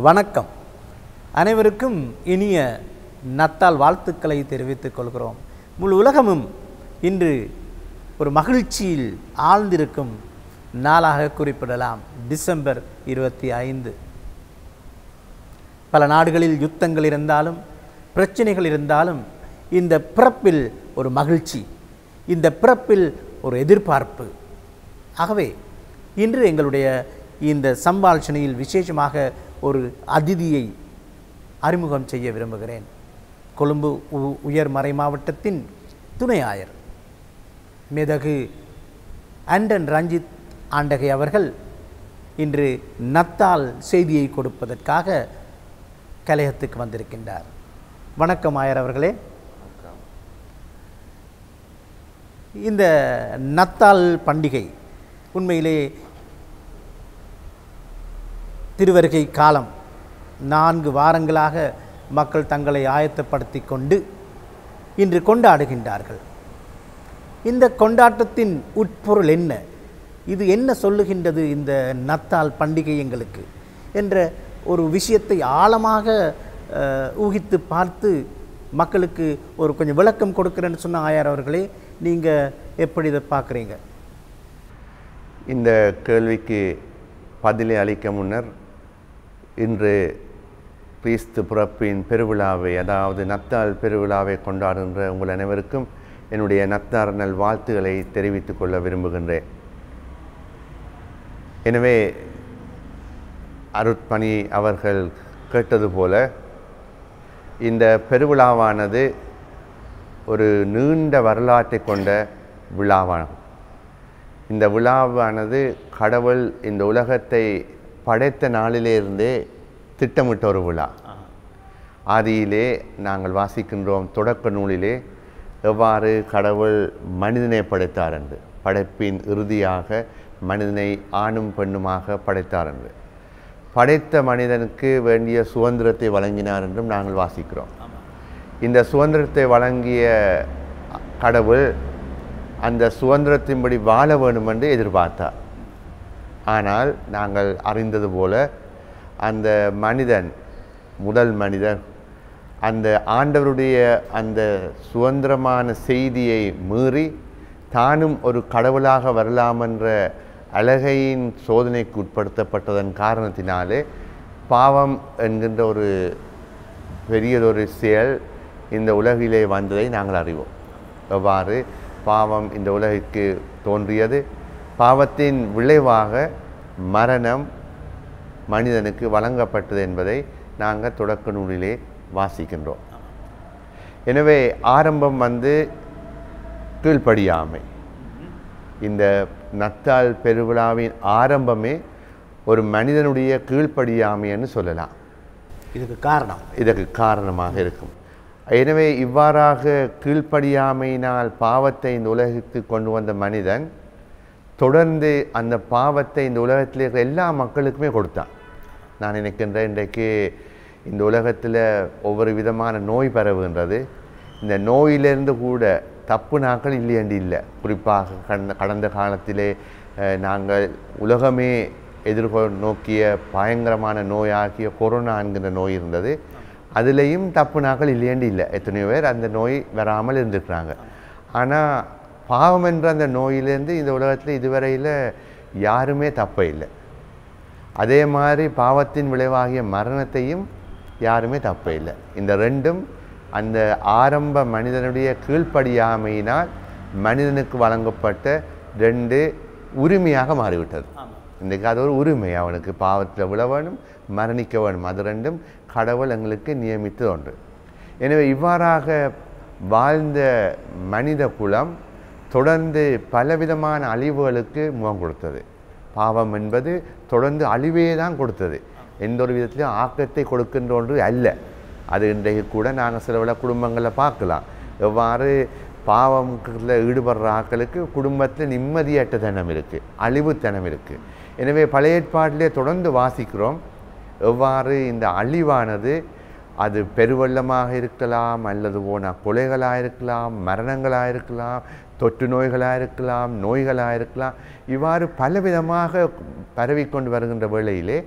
வணக்கம் அனைவருக்கும் இனிய நத்தால் வாழ்த்துக்களை தெரிவித்துக் கொள்கிறோம் முழு உலகமும் இன்று ஒரு மகிழ்ச்சியில் ஆழ்ந்திருக்கும் நாளாக குறிப்பிடலாம் டிசம்பர் இருபத்தி ஐந்து பல நாடுகளில் யுத்தங்கள் இருந்தாலும் பிரச்சனைகள் இருந்தாலும் இந்த பிறப்பில் ஒரு மகிழ்ச்சி இந்த பிறப்பில் ஒரு எதிர்பார்ப்பு ஆகவே இன்று எங்களுடைய இந்த சம்பாஷணையில் விசேஷமாக ஒரு அதிதியை அறிமுகம் செய்ய விரும்புகிறேன் கொழும்பு உ- உயர் மறை மாவட்டத்தின் துணை ஆயர் மேதகு ஆண்டன் ரஞ்சித் ஆண்டகை அவர்கள் இன்று நத்தால் செய்தியை கொடுப்பதற்காக கலையத்துக்கு வந்திருக்கின்றார் வணக்கம் ஆயர் அவர்களே இந்த நத்தால் பண்டிகை உண்மையிலே திருவருகை காலம் நான்கு வாரங்களாக மக்கள் தங்களை ஆயத்தப்படுத்தி கொண்டு இன்று கொண்டாடுகின்றார்கள் இந்த கொண்டாட்டத்தின் உட்பொருள் என்ன இது என்ன சொல்லுகின்றது இந்த நத்தால் பண்டிகை எங்களுக்கு என்ற ஒரு விஷயத்தை ஆழமாக அஹ், ஊகித்து பார்த்து மக்களுக்கு ஒரு கொஞ்சம் விளக்கம் கொடுக்குறேன்னு சொன்ன ஆயார் அவர்களே நீங்கள் எப்படி இதை பார்க்குறீங்க இந்த கேள்விக்கு பதிலை அளிக்க முன்னர் இன்று கிறிஸ்து பிறப்பின் பெருவிழாவை அதாவது நத்தாள் பெருவிழாவை கொண்டாடுகின்ற உங்கள் அனைவருக்கும் என்னுடைய நத்தார் நல் வாழ்த்துக்களை தெரிவித்துக் கொள்ள விரும்புகின்றேன் எனவே அருட்பணி அவர்கள் கேட்டது போல இந்த பெருவிழாவானது ஒரு நீண்ட வரலாற்றை கொண்ட விழாவாகும் இந்த விழாவானது கடவுள் இந்த உலகத்தை படைத்த நாளிலிருந்தே திட்டமிட்ட ஒரு விழா ஆதியிலே நாங்கள் வாசிக்கின்றோம் தொடக்க நூலிலே எவ்வாறு கடவுள் மனிதனை படைத்தார் என்று படைப்பின் இறுதியாக மனிதனை ஆணும் பெண்ணுமாக படைத்தார் என்று படைத்த மனிதனுக்கு வேண்டிய சுதந்திரத்தை வழங்கினார் என்றும் நாங்கள் வாசிக்கிறோம் இந்த சுதந்திரத்தை வழங்கிய கடவுள் அந்த சுதந்திரத்தின்படி வாழ வேண்டும் என்று எதிர்பார்த்தார் ஆனால் நாங்கள் அறிந்தது போல அந்த மனிதன் முதல் மனிதன் அந்த ஆண்டவருடைய அந்த சுதந்திரமான செய்தியை மீறி தானும் ஒரு கடவுளாக வரலாம் என்ற அழகையின் சோதனைக்கு உட்படுத்தப்பட்டதன் காரணத்தினாலே பாவம் என்கின்ற ஒரு பெரியதொரு செயல் இந்த உலகிலே வந்ததை நாங்கள் அறிவோம் எவ்வாறு பாவம் இந்த உலகிற்கு தோன்றியது பாவத்தின் விளைவாக மரணம் மனிதனுக்கு வழங்கப்பட்டது என்பதை நாங்கள் தொடக்க நூலிலே வாசிக்கின்றோம் எனவே ஆரம்பம் வந்து கீழ்ப்படியாமை இந்த நத்தாள் பெருவிழாவின் ஆரம்பமே ஒரு மனிதனுடைய கீழ்ப்படியாமைன்னு சொல்லலாம் இதுக்கு காரணம் இதற்கு காரணமாக இருக்கும் எனவே இவ்வாறாக கீழ்ப்படியாமையினால் பாவத்தை இந்த உலகத்துக்கு கொண்டு வந்த மனிதன் தொடர்ந்து அந்த பாவத்தை இந்த உலகத்தில் இருக்கிற எல்லா மக்களுக்குமே கொடுத்தான் நான் நினைக்கின்றேன் இன்றைக்கு இந்த உலகத்தில் ஒவ்வொரு விதமான நோய் பரவுகின்றது இந்த நோயிலிருந்து கூட தப்பு நாட்கள் இல்லையண்டு இல்லை குறிப்பாக கடந்த கடந்த காலத்திலே அஹ், நாங்கள் உலகமே எதிர்கொ நோக்கிய பயங்கரமான நோயாகிய கொரோனா என்கிற நோய் இருந்தது அதுலேயும் தப்பு நாட்கள் இல்லையண்டு இல்லை எத்தனையோ பேர் அந்த நோய் வராமல் இருந்திருக்கிறாங்க ஆனால் பாவம் என்ற அந்த நோயிலேருந்து இந்த உலகத்தில் இதுவரையில் யாருமே தப்ப இல்லை அதே மாதிரி பாவத்தின் விளைவாகிய மரணத்தையும் யாருமே தப்ப இல்லை இந்த ரெண்டும் அந்த ஆரம்ப மனிதனுடைய கீழ்ப்படியாமையினால் மனிதனுக்கு வழங்கப்பட்ட ரெண்டு உரிமையாக மாறிவிட்டது இன்றைக்கு அது ஒரு உரிமை அவனுக்கு பாவத்தில் விழ வேணும் மரணிக்க வேணும் அது ரெண்டும் கடவுள் எங்களுக்கு நியமித்து ஒன்று எனவே இவ்வாறாக வாழ்ந்த மனித குலம் தொடர்ந்து பலவிதமான அழிவுகளுக்கு முகம் கொடுத்தது பாவம் என்பது தொடர்ந்து அழிவே தான் கொடுத்தது எந்த ஒரு விதத்திலும் ஆக்கத்தை கொடுக்கின்ற ஒன்று அல்ல அது இன்றைக்கு கூட நாங்கள் சில விட குடும்பங்களில் பார்க்கலாம் எவ்வாறு பாவத்தில் ஈடுபடுற ஆட்களுக்கு குடும்பத்தில் நிம்மதியற்ற தனம் இருக்குது அழிவுத்தனம் இருக்குது எனவே பழைய ஏற்பாட்டிலே தொடர்ந்து வாசிக்கிறோம் எவ்வாறு இந்த அழிவானது அது பெருவெள்ளமாக இருக்கலாம் அல்லது போன கொலைகளாக இருக்கலாம் மரணங்களாக இருக்கலாம் தொற்று நோய்களாக இருக்கலாம் நோய்களாக இருக்கலாம் இவ்வாறு பலவிதமாக பரவிக்கொண்டு வருகின்ற வேளையிலே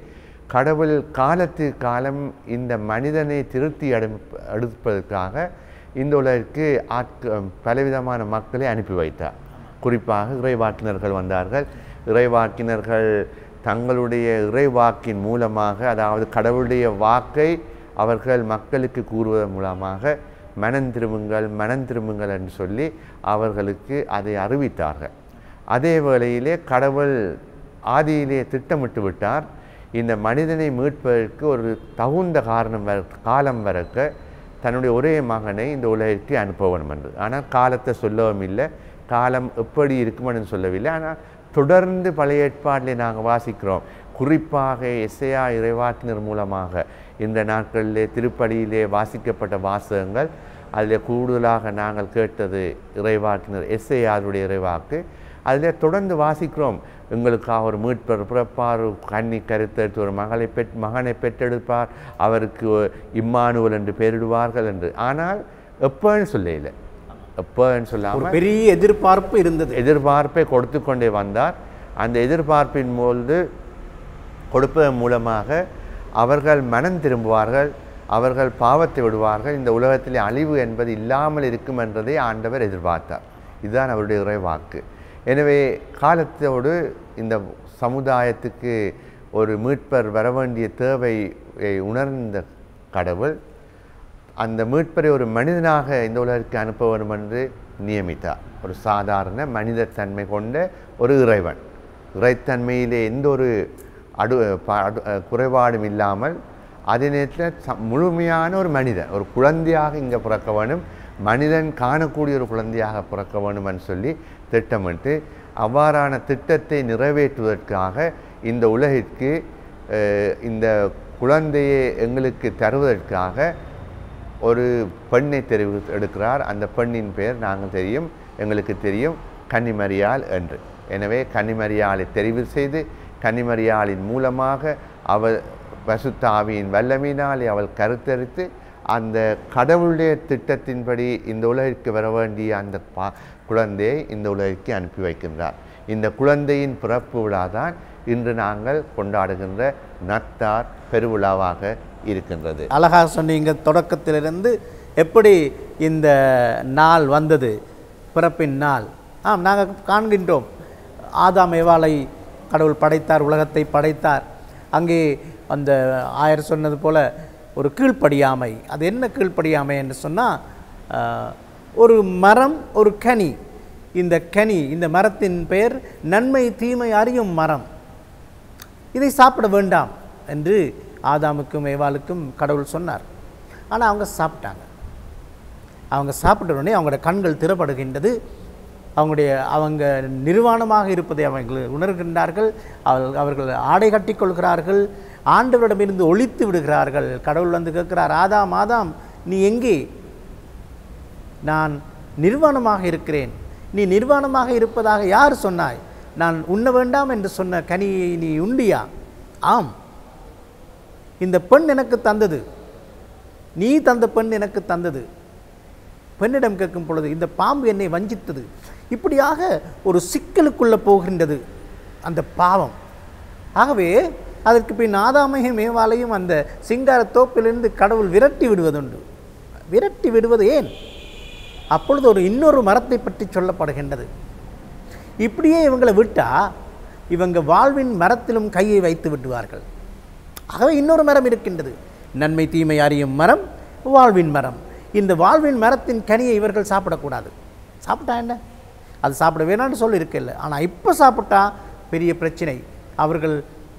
கடவுள் காலத்து காலம் இந்த மனிதனை திருத்தி அடு எடுப்பதற்காக இந்த உலகிற்கு ஆட்க பலவிதமான மக்களை அனுப்பி வைத்தார் குறிப்பாக இறைவாக்கினர்கள் வந்தார்கள் இறைவாக்கினர்கள் தங்களுடைய இறைவாக்கின் மூலமாக அதாவது கடவுளுடைய வாக்கை அவர்கள் மக்களுக்கு கூறுவதன் மூலமாக மனம் திரும்புங்கள் மனம் திரும்புங்கள் என்று சொல்லி அவர்களுக்கு அதை அறிவித்தார்கள் அதே வேளையிலே கடவுள் ஆதியிலே திட்டமிட்டு விட்டார் இந்த மனிதனை மீட்பதற்கு ஒரு தகுந்த காரணம் வர காலம் வரக்க தன்னுடைய ஒரே மகனை இந்த உலகிற்கு அனுப்ப வேண்டும் என்று ஆனால் காலத்தை சொல்லவும் இல்லை காலம் எப்படி இருக்குமென்னு சொல்லவில்லை ஆனால் தொடர்ந்து பழைய ஏற்பாட்டிலே நாங்கள் வாசிக்கிறோம் குறிப்பாக எஸ்ஐயா இறைவாக்கினர் மூலமாக இந்த நாட்களிலே திருப்படியிலே வாசிக்கப்பட்ட வாசகங்கள் அதில் கூடுதலாக நாங்கள் கேட்டது இறைவாக்கினர் எஸ்ஐயாருடைய இறைவாக்கு அதில் தொடர்ந்து வாசிக்கிறோம் எங்களுக்காக ஒரு மீட்பர் பிறப்பார் கன்னி கருத்தெடுத்து ஒரு மகளை பெற் மகனை பெற்றெடுப்பார் அவருக்கு இம்மானுவல் என்று பெயரிடுவார்கள் என்று ஆனால் எப்போன்னு சொல்லல எப்போன்னு ஒரு சொல்லாமல் பெரிய எதிர்பார்ப்பு இருந்தது எதிர்பார்ப்பை கொடுத்து கொண்டே வந்தார் அந்த எதிர்பார்ப்பின் போது கொடுப்பதன் மூலமாக அவர்கள் மனம் திரும்புவார்கள் அவர்கள் பாவத்தை விடுவார்கள் இந்த உலகத்திலே அழிவு என்பது இல்லாமல் இருக்கும் என்றதை ஆண்டவர் எதிர்பார்த்தார் இதுதான் அவருடைய இறை வாக்கு எனவே காலத்தோடு இந்த சமுதாயத்துக்கு ஒரு மீட்பர் வர வேண்டிய தேவையை உணர்ந்த கடவுள் அந்த மீட்பரை ஒரு மனிதனாக இந்த உலகிற்கு அனுப்ப வேண்டும் என்று நியமித்தார் ஒரு சாதாரண மனித தன்மை கொண்ட ஒரு இறைவன் இறைத்தன்மையிலே எந்த ஒரு அடு ப- அடு- குறைபாடும் இல்லாமல் அதே நேரத்தில் ச- முழுமையான ஒரு மனிதன் ஒரு குழந்தையாக இங்கே பிறக்க வேணும் மனிதன் காணக்கூடிய ஒரு குழந்தையாக பிறக்க வேணும்னு சொல்லி திட்டமிட்டு அவ்வாறான திட்டத்தை நிறைவேற்றுவதற்காக இந்த உலகிற்கு அஹ், இந்த குழந்தையை எங்களுக்கு தருவதற்காக ஒரு பெண்ணை தெரிவு எடுக்கிறார் அந்த பெண்ணின் பெயர் நாங்கள் தெரியும் எங்களுக்கு தெரியும் கன்னிமரியாள் என்று எனவே கன்னிமரியாளை தெரிவு செய்து கன்னிமரியாளின் மூலமாக அவள் பசுத்த ஆவியின் வல்லமையினாலே அவள் கருத்தரித்து அந்த கடவுளுடைய திட்டத்தின்படி இந்த உலகிற்கு வர வேண்டிய அந்த பா குழந்தையை இந்த உலகிற்கு அனுப்பி வைக்கின்றார் இந்த குழந்தையின் பிறப்பு விழாதான் இன்று நாங்கள் கொண்டாடுகின்ற நத்தார் பெருவிழாவாக இருக்கின்றது அழகாக சொன்னீங்க தொடக்கத்திலிருந்து எப்படி இந்த நாள் வந்தது பிறப்பின் நாள் ஆம் நாங்கள் காண்கின்றோம் ஆதாம் ஏவாளை கடவுள் படைத்தார் உலகத்தை படைத்தார் அங்கே அந்த ஆயர் சொன்னது போல ஒரு கீழ்ப்படியாமை அது என்ன கீழ்ப்படியாமை என்று சொன்னால் ஒரு மரம் ஒரு கனி இந்த கனி இந்த மரத்தின் பெயர் நன்மை தீமை அறியும் மரம் இதை சாப்பிட வேண்டாம் என்று ஆதாமுக்கும் ஏவாளுக்கும் கடவுள் சொன்னார் ஆனால் அவங்க சாப்பிட்டாங்க அவங்க சாப்பிட்ட உடனே அவங்களோட கண்கள் திறப்படுகின்றது அவங்களுடைய அவங்க நிர்வாணமாக இருப்பதை அவர்கள் உணர்கின்றார்கள் அவர்கள் அவர்கள் ஆடை கட்டிக் கொள்கிறார்கள் ஆண்டவரிடமிருந்து ஒழித்து விடுகிறார்கள் கடவுள் வந்து கேட்கிறார் ஆதாம் ஆதாம் நீ எங்கே நான் நிர்வாணமாக இருக்கிறேன் நீ நிர்வாணமாக இருப்பதாக யார் சொன்னாய் நான் உண்ண வேண்டாம் என்று சொன்ன கனியை நீ உண்டியா ஆம் இந்த பெண் எனக்கு தந்தது நீ தந்த பெண் எனக்கு தந்தது பெண்ணிடம் கேட்கும் பொழுது இந்த பாம்பு என்னை வஞ்சித்தது இப்படியாக ஒரு சிக்கலுக்குள்ளே போகின்றது அந்த பாவம் ஆகவே அதற்கு பின் ஆதாமையும் மேவாலையும் அந்த சிங்கார தோப்பிலிருந்து கடவுள் விரட்டி விடுவதுண்டு விரட்டி விடுவது ஏன் அப்பொழுது ஒரு இன்னொரு மரத்தை பற்றி சொல்லப்படுகின்றது இப்படியே இவங்களை விட்டா இவங்க வாழ்வின் மரத்திலும் கையை வைத்து விடுவார்கள் ஆகவே இன்னொரு மரம் இருக்கின்றது நன்மை தீமை அறியும் மரம் வாழ்வின் மரம் இந்த வாழ்வின் மரத்தின் கனியை இவர்கள் சாப்பிடக்கூடாது சாப்பிட்டா என்ன அது சாப்பிட வேணாம்னு சொல்லி இருக்கல ஆனால் இப்போ சாப்பிட்டா பெரிய பிரச்சனை அவர்கள்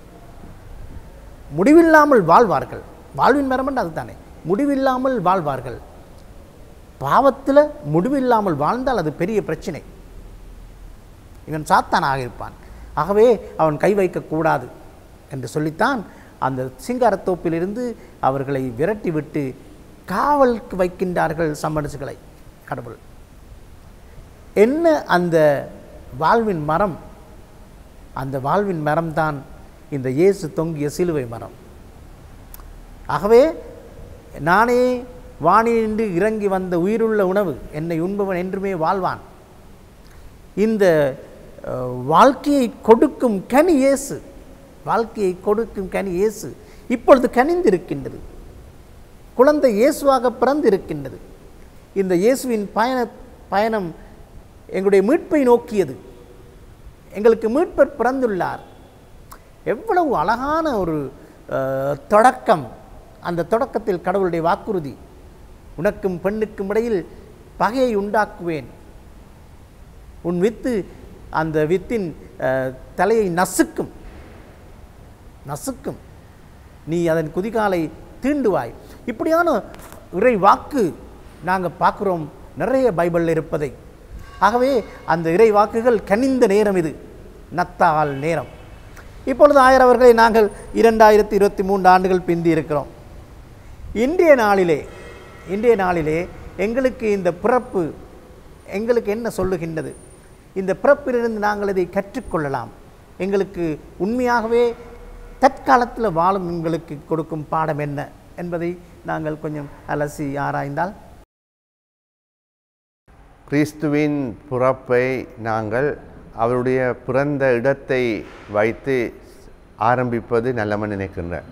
முடிவில்லாமல் வாழ்வார்கள் வாழ்வின் மரம் என்று அதுதானே முடிவில்லாமல் வாழ்வார்கள் பாவத்தில் முடிவில்லாமல் வாழ்ந்தால் அது பெரிய பிரச்சனை இவன் சாத்தானாக இருப்பான் ஆகவே அவன் கை வைக்கக்கூடாது என்று சொல்லித்தான் அந்த சிங்காரத்தோப்பிலிருந்து அவர்களை விரட்டி விட்டு காவலுக்கு வைக்கின்றார்கள் சம்மனசுகளை கடவுள் என்ன அந்த வாழ்வின் மரம் அந்த வாழ்வின் மரம்தான் இந்த இயேசு தொங்கிய சிலுவை மரம் ஆகவே நானே வானின்று இறங்கி வந்த உயிருள்ள உணவு என்னை உண்பவன் என்றுமே வாழ்வான் இந்த அஹ், வாழ்க்கையை கொடுக்கும் கனி இயேசு வாழ்க்கையை கொடுக்கும் கனி இயேசு இப்பொழுது கனிந்திருக்கின்றது குழந்தை இயேசுவாக பிறந்திருக்கின்றது இந்த இயேசுவின் பயண பயணம் எங்களுடைய மீட்பை நோக்கியது எங்களுக்கு மீட்பர் பிறந்துள்ளார் எவ்வளவு அழகான ஒரு அஹ், தொடக்கம் அந்த தொடக்கத்தில் கடவுளுடைய வாக்குறுதி உனக்கும் பெண்ணுக்கும் இடையில் பகையை உண்டாக்குவேன் உன் வித்து அந்த வித்தின் அஹ், தலையை நசுக்கும் நசுக்கும் நீ அதன் குதிகாலை தீண்டுவாய் இப்படியான இறை வாக்கு நாங்கள் பார்க்குறோம் நிறைய பைபிளில் இருப்பதை ஆகவே அந்த இறை வாக்குகள் கனிந்த நேரம் இது நத்தால் நேரம் இப்பொழுது ஆயர் அவர்களை நாங்கள் இரண்டாயிரத்தி இருபத்தி மூன்று ஆண்டுகள் பிந்தி இருக்கிறோம் இன்றைய நாளிலே இன்றைய நாளிலே எங்களுக்கு இந்த பிறப்பு எங்களுக்கு என்ன சொல்லுகின்றது இந்த பிறப்பிலிருந்து நாங்கள் இதை கற்றுக்கொள்ளலாம் எங்களுக்கு உண்மையாகவே தற்காலத்தில் வாழும் எங்களுக்கு கொடுக்கும் பாடம் என்ன என்பதை நாங்கள் கொஞ்சம் அலசி ஆராய்ந்தால் கிறிஸ்துவின் பிறப்பை நாங்கள் அவருடைய பிறந்த இடத்தை வைத்து ஆரம்பிப்பது நல்லமன் நினைக்கின்றேன்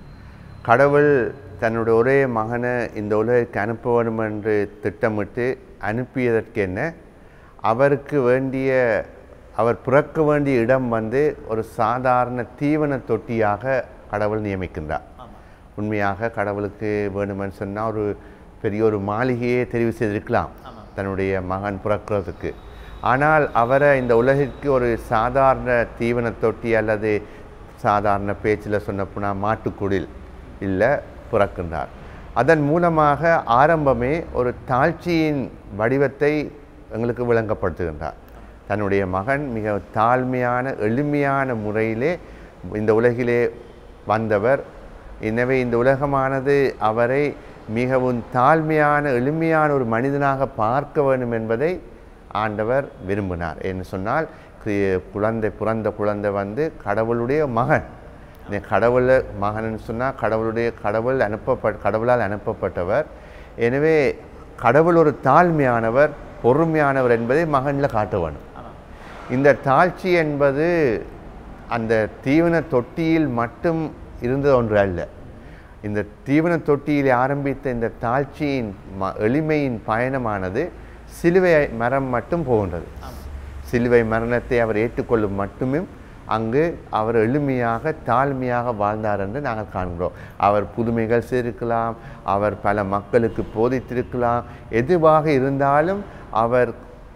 கடவுள் தன்னுடைய ஒரே மகனை இந்த உலகிற்கு அனுப்ப வேண்டும் என்று திட்டமிட்டு அனுப்பியதற்கு என்ன அவருக்கு வேண்டிய அவர் பிறக்க வேண்டிய இடம் வந்து ஒரு சாதாரண தீவன தொட்டியாக கடவுள் நியமிக்கின்றார் உண்மையாக கடவுளுக்கு வேணுமென்னு சொன்னால் ஒரு பெரிய ஒரு மாளிகையே தெரிவு செய்திருக்கலாம் தன்னுடைய மகன் பிறக்கிறதுக்கு ஆனால் அவரை இந்த உலகிற்கு ஒரு சாதாரண தீவன தொட்டி அல்லது சாதாரண பேச்சில் சொன்னப்போனா மாட்டுக்குடில் இல்லை பிறக்கின்றார் அதன் மூலமாக ஆரம்பமே ஒரு தாழ்ச்சியின் வடிவத்தை எங்களுக்கு விளங்கப்படுத்துகின்றார் தன்னுடைய மகன் மிக தாழ்மையான எளிமையான முறையிலே இந்த உலகிலே வந்தவர் எனவே இந்த உலகமானது அவரை மிகவும் தாழ்மையான எளிமையான ஒரு மனிதனாக பார்க்க வேண்டும் என்பதை ஆண்டவர் விரும்பினார் என்று சொன்னால் கி- குழந்தை பிறந்த குழந்தை வந்து கடவுளுடைய மகன் இந்த கடவுள மகன்னு சொன்னால் கடவுளுடைய கடவுள் அனுப்பப்பட்ட கடவுளால் அனுப்பப்பட்டவர் எனவே கடவுள் ஒரு தாழ்மையானவர் பொறுமையானவர் என்பதை மகனில் காட்ட வேணும் இந்த தாழ்ச்சி என்பது அந்த தீவன தொட்டியில் மட்டும் இருந்தது ஒன்று அல்ல இந்த தீவன தொட்டியில் ஆரம்பித்த இந்த தாழ்ச்சியின் ம எளிமையின் பயணமானது சிலுவை மரம் மட்டும் போகின்றது சிலுவை மரணத்தை அவர் ஏற்றுக்கொள்ளும் மட்டுமே அங்கு அவர் எளிமையாக தாழ்மையாக வாழ்ந்தார் என்று நாங்கள் காண்கிறோம் அவர் புதுமைகள் செய்திருக்கலாம் அவர் பல மக்களுக்கு போதித்திருக்கலாம் எதுவாக இருந்தாலும் அவர்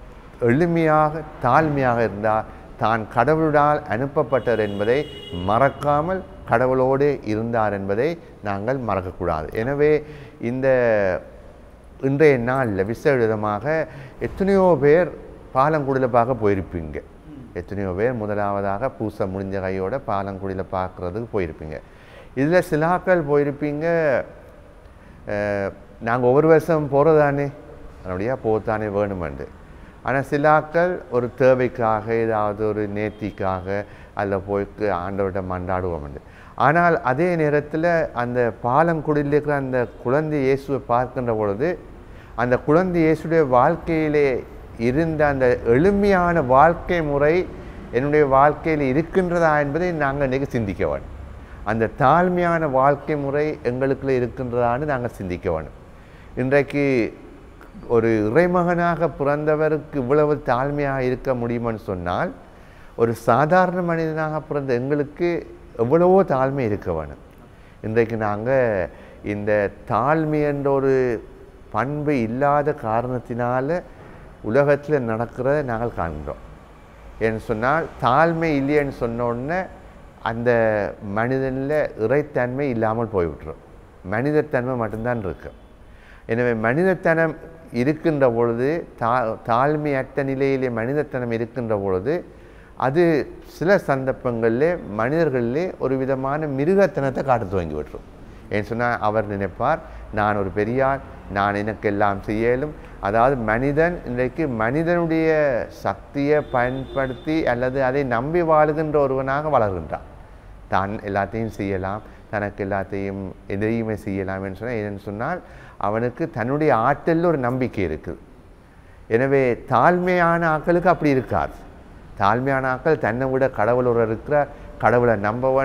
எளிமையாக தாழ்மையாக இருந்தார் தான் கடவுளால் அனுப்பப்பட்டவர் என்பதை மறக்காமல் கடவுளோடு இருந்தார் என்பதை நாங்கள் மறக்கக்கூடாது எனவே இந்த இன்றைய நாளில் விசேட விதமாக எத்தனையோ பேர் பாலங்குடியில் பார்க்க போயிருப்பீங்க எத்தனையோ பேர் முதலாவதாக பூசை முடிஞ்ச கையோட பாலங்குடியில் பார்க்குறதுக்கு போயிருப்பீங்க இதில் சிலாக்கள் போயிருப்பீங்க நாங்கள் ஒவ்வொரு வருஷம் போகிறதானே அதனுடைய போத்தானே வேணுமெண்டு ஆனால் சிலாக்கள் ஒரு தேவைக்காக ஏதாவது ஒரு நேர்த்திக்காக அதில் போய்க்கு ஆண்டவர்கிட்ட மன்றாடுவோம் ஆனால் அதே நேரத்தில் அந்த பாலங்குடியில் இருக்கிற அந்த குழந்தை இயேசுவை பார்க்கின்ற பொழுது அந்த குழந்தை இயேசுடைய வாழ்க்கையிலே இருந்த அந்த எளிமையான வாழ்க்கை முறை என்னுடைய வாழ்க்கையில் இருக்கின்றதா என்பதை நாங்கள் இன்றைக்கி சிந்திக்க வேண்டும் அந்த தாழ்மையான வாழ்க்கை முறை எங்களுக்குள்ள இருக்கின்றதான்னு நாங்கள் சிந்திக்க வேண்டும் இன்றைக்கு ஒரு இறைமகனாக பிறந்தவருக்கு இவ்வளவு தாழ்மையாக இருக்க முடியுமென்னு சொன்னால் ஒரு சாதாரண மனிதனாக பிறந்த எங்களுக்கு எவ்வளவோ தாழ்மை இருக்க வேணும் இன்றைக்கு நாங்கள் இந்த தாழ்மை என்ற ஒரு பண்பு இல்லாத காரணத்தினால உலகத்தில் நடக்கிறத நாங்கள் காண்கிறோம் ஏன்னு சொன்னால் தாழ்மை இல்லைன்னு சொன்ன உடனே அந்த மனிதனில் இறைத்தன்மை இல்லாமல் போய்விட்டுரும் மனிதத்தன்மை மட்டும்தான் இருக்கு எனவே மனிதத்தனம் இருக்கின்ற பொழுது தா தாழ்மையற்ற நிலையிலே மனிதத்தனம் இருக்கின்ற பொழுது அது சில சந்தர்ப்பங்களிலே மனிதர்களிலே ஒரு விதமான மிருகத்தனத்தை காட்ட துவங்கி விட்டுரும் ஏன்னு சொன்னால் அவர் நினைப்பார் நான் ஒரு பெரியார் நான் எனக்கு எல்லாம் செய்யலும் அதாவது மனிதன் இன்றைக்கு மனிதனுடைய சக்தியை பயன்படுத்தி அல்லது அதை நம்பி வாழுகின்ற ஒருவனாக வளர்கின்றான் தான் எல்லாத்தையும் செய்யலாம் தனக்கு எல்லாத்தையும் எதையுமே செய்யலாம் என்று சொன்னால் ஏன்னு சொன்னால் அவனுக்கு தன்னுடைய ஆற்றலில் ஒரு நம்பிக்கை இருக்குது எனவே தாழ்மையான ஆட்களுக்கு அப்படி இருக்காது தாழ்மையான ஆட்கள் தன்னை விட கடவுள் ஒரு இருக்கிற கடவுளை நம்ப வேணும்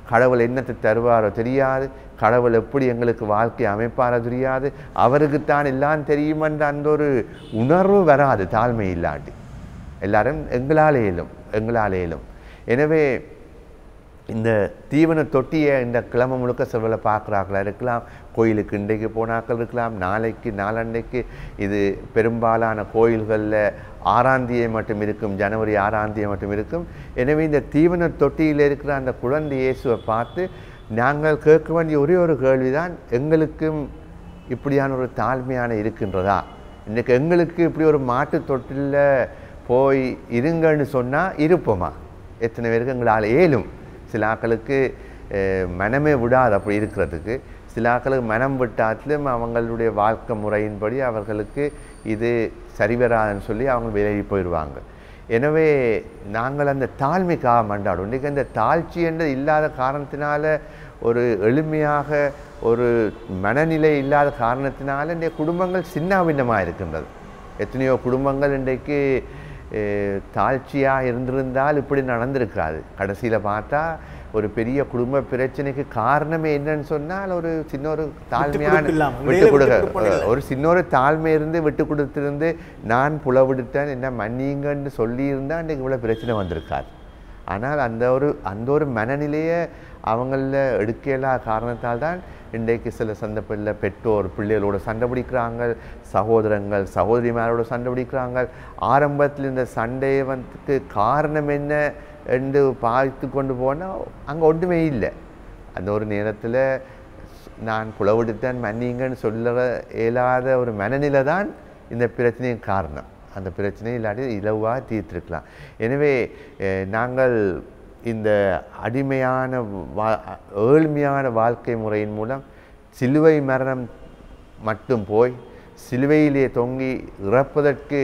கடவுள் என்னத்தை தருவாரோ தெரியாது கடவுள் எப்படி எங்களுக்கு வாழ்க்கை அமைப்பாரோ தெரியாது அவருக்குத்தான் எல்லாம் தெரியுமென்ற அந்த ஒரு உணர்வு வராது தாழ்மை இல்லாட்டி எல்லாரும் எங்களால் இயலும் எங்களால் இயலும் எனவே இந்த தீவன தொட்டியை இந்த கிழமை முழுக்க செவ்வல பார்க்குறாக்களா இருக்கலாம் கோயிலுக்கு இன்றைக்கு போனாக்கள் இருக்கலாம் நாளைக்கு நாளன்னைக்கு இது பெரும்பாலான கோயில்களில் ஆறாந்தியை மட்டும் இருக்கும் ஜனவரி ஆறாந்தியை மட்டும் இருக்கும் எனவே இந்த தீவன தொட்டியில் இருக்கிற அந்த குழந்தை இயேசுவை பார்த்து நாங்கள் கேட்க வேண்டிய ஒரே ஒரு கேள்விதான் எங்களுக்கும் இப்படியான ஒரு தாழ்மையான இருக்கின்றதா இன்றைக்கு எங்களுக்கு இப்படி ஒரு மாட்டு தொட்டிலில் போய் இருங்கன்னு சொன்னால் இருப்போமா எத்தனை பேருக்கு எங்களால் ஏலும் சில ஆக்களுக்கு அஹ், மனமே விடாது அப்படி இருக்கிறதுக்கு சில ஆக்களுக்கு மனம் விட்டாத்திலும் அவங்களுடைய வாழ்க்கை முறையின்படி அவர்களுக்கு இது சரிவராதுன்னு சொல்லி அவங்க விலகி போயிடுவாங்க எனவே நாங்கள் அந்த தாழ்மைக்காக மண்டாடும் இன்றைக்கி அந்த தாழ்ச்சி என்று இல்லாத காரணத்தினால ஒரு எளிமையாக ஒரு மனநிலை இல்லாத காரணத்தினால இந்த குடும்பங்கள் சின்னாபின்னமாக இருக்கின்றது எத்தனையோ குடும்பங்கள் இன்றைக்கு தாழ்ச்சியாக இருந்திருந்தால் இப்படி நடந்திருக்காது கடைசியில் பார்த்தா ஒரு பெரிய குடும்ப பிரச்சனைக்கு காரணமே என்னன்னு சொன்னால் ஒரு சின்ன ஒரு தாழ்மையான கொடுப்பு இல்லாம, விட்டு இடையில கொடுக்க விட்டு கொடுப்பது ஒரு சின்ன ஒரு தாழ்மை இருந்து விட்டு கொடுத்திருந்து நான் புலவிடுத்தேன் என்ன மன்னிங்கன்னு சொல்லியிருந்தா இன்றைக்கு இவ்வளோ பிரச்சனை வந்திருக்காது ஆனால் அந்த ஒரு அந்த ஒரு மனநிலையை அவங்கள எடுக்கலா காரணத்தால் தான் இன்றைக்கு சில சந்தர்ப்பத்தில் பெற்றோர் பிள்ளைகளோட சண்டை பிடிக்கிறாங்க சகோதரங்கள் சகோதரிமாரோட சண்டை பிடிக்கிறாங்க ஆரம்பத்தில் இந்த சண்டையை வந்து காரணம் என்ன என்று பார்த்து கொண்டு போனால் அங்கே ஒன்றுமே இல்லை அந்த ஒரு நேரத்தில் நான் புலவெடுத்தேன் மன்னிங்கன்னு சொல்ல இயலாத ஒரு மனநிலை தான் இந்த பிரச்சனையின் காரணம் அந்த பிரச்சனை இல்லாட்டி இலவாக தீர்த்திருக்கலாம் எனவே அஹ், நாங்கள் இந்த அடிமையான வா ஏழ்மையான வாழ்க்கை முறையின் மூலம் சிலுவை மரணம் மட்டும் போய் சிலுவையிலே தொங்கி இறப்பதற்கு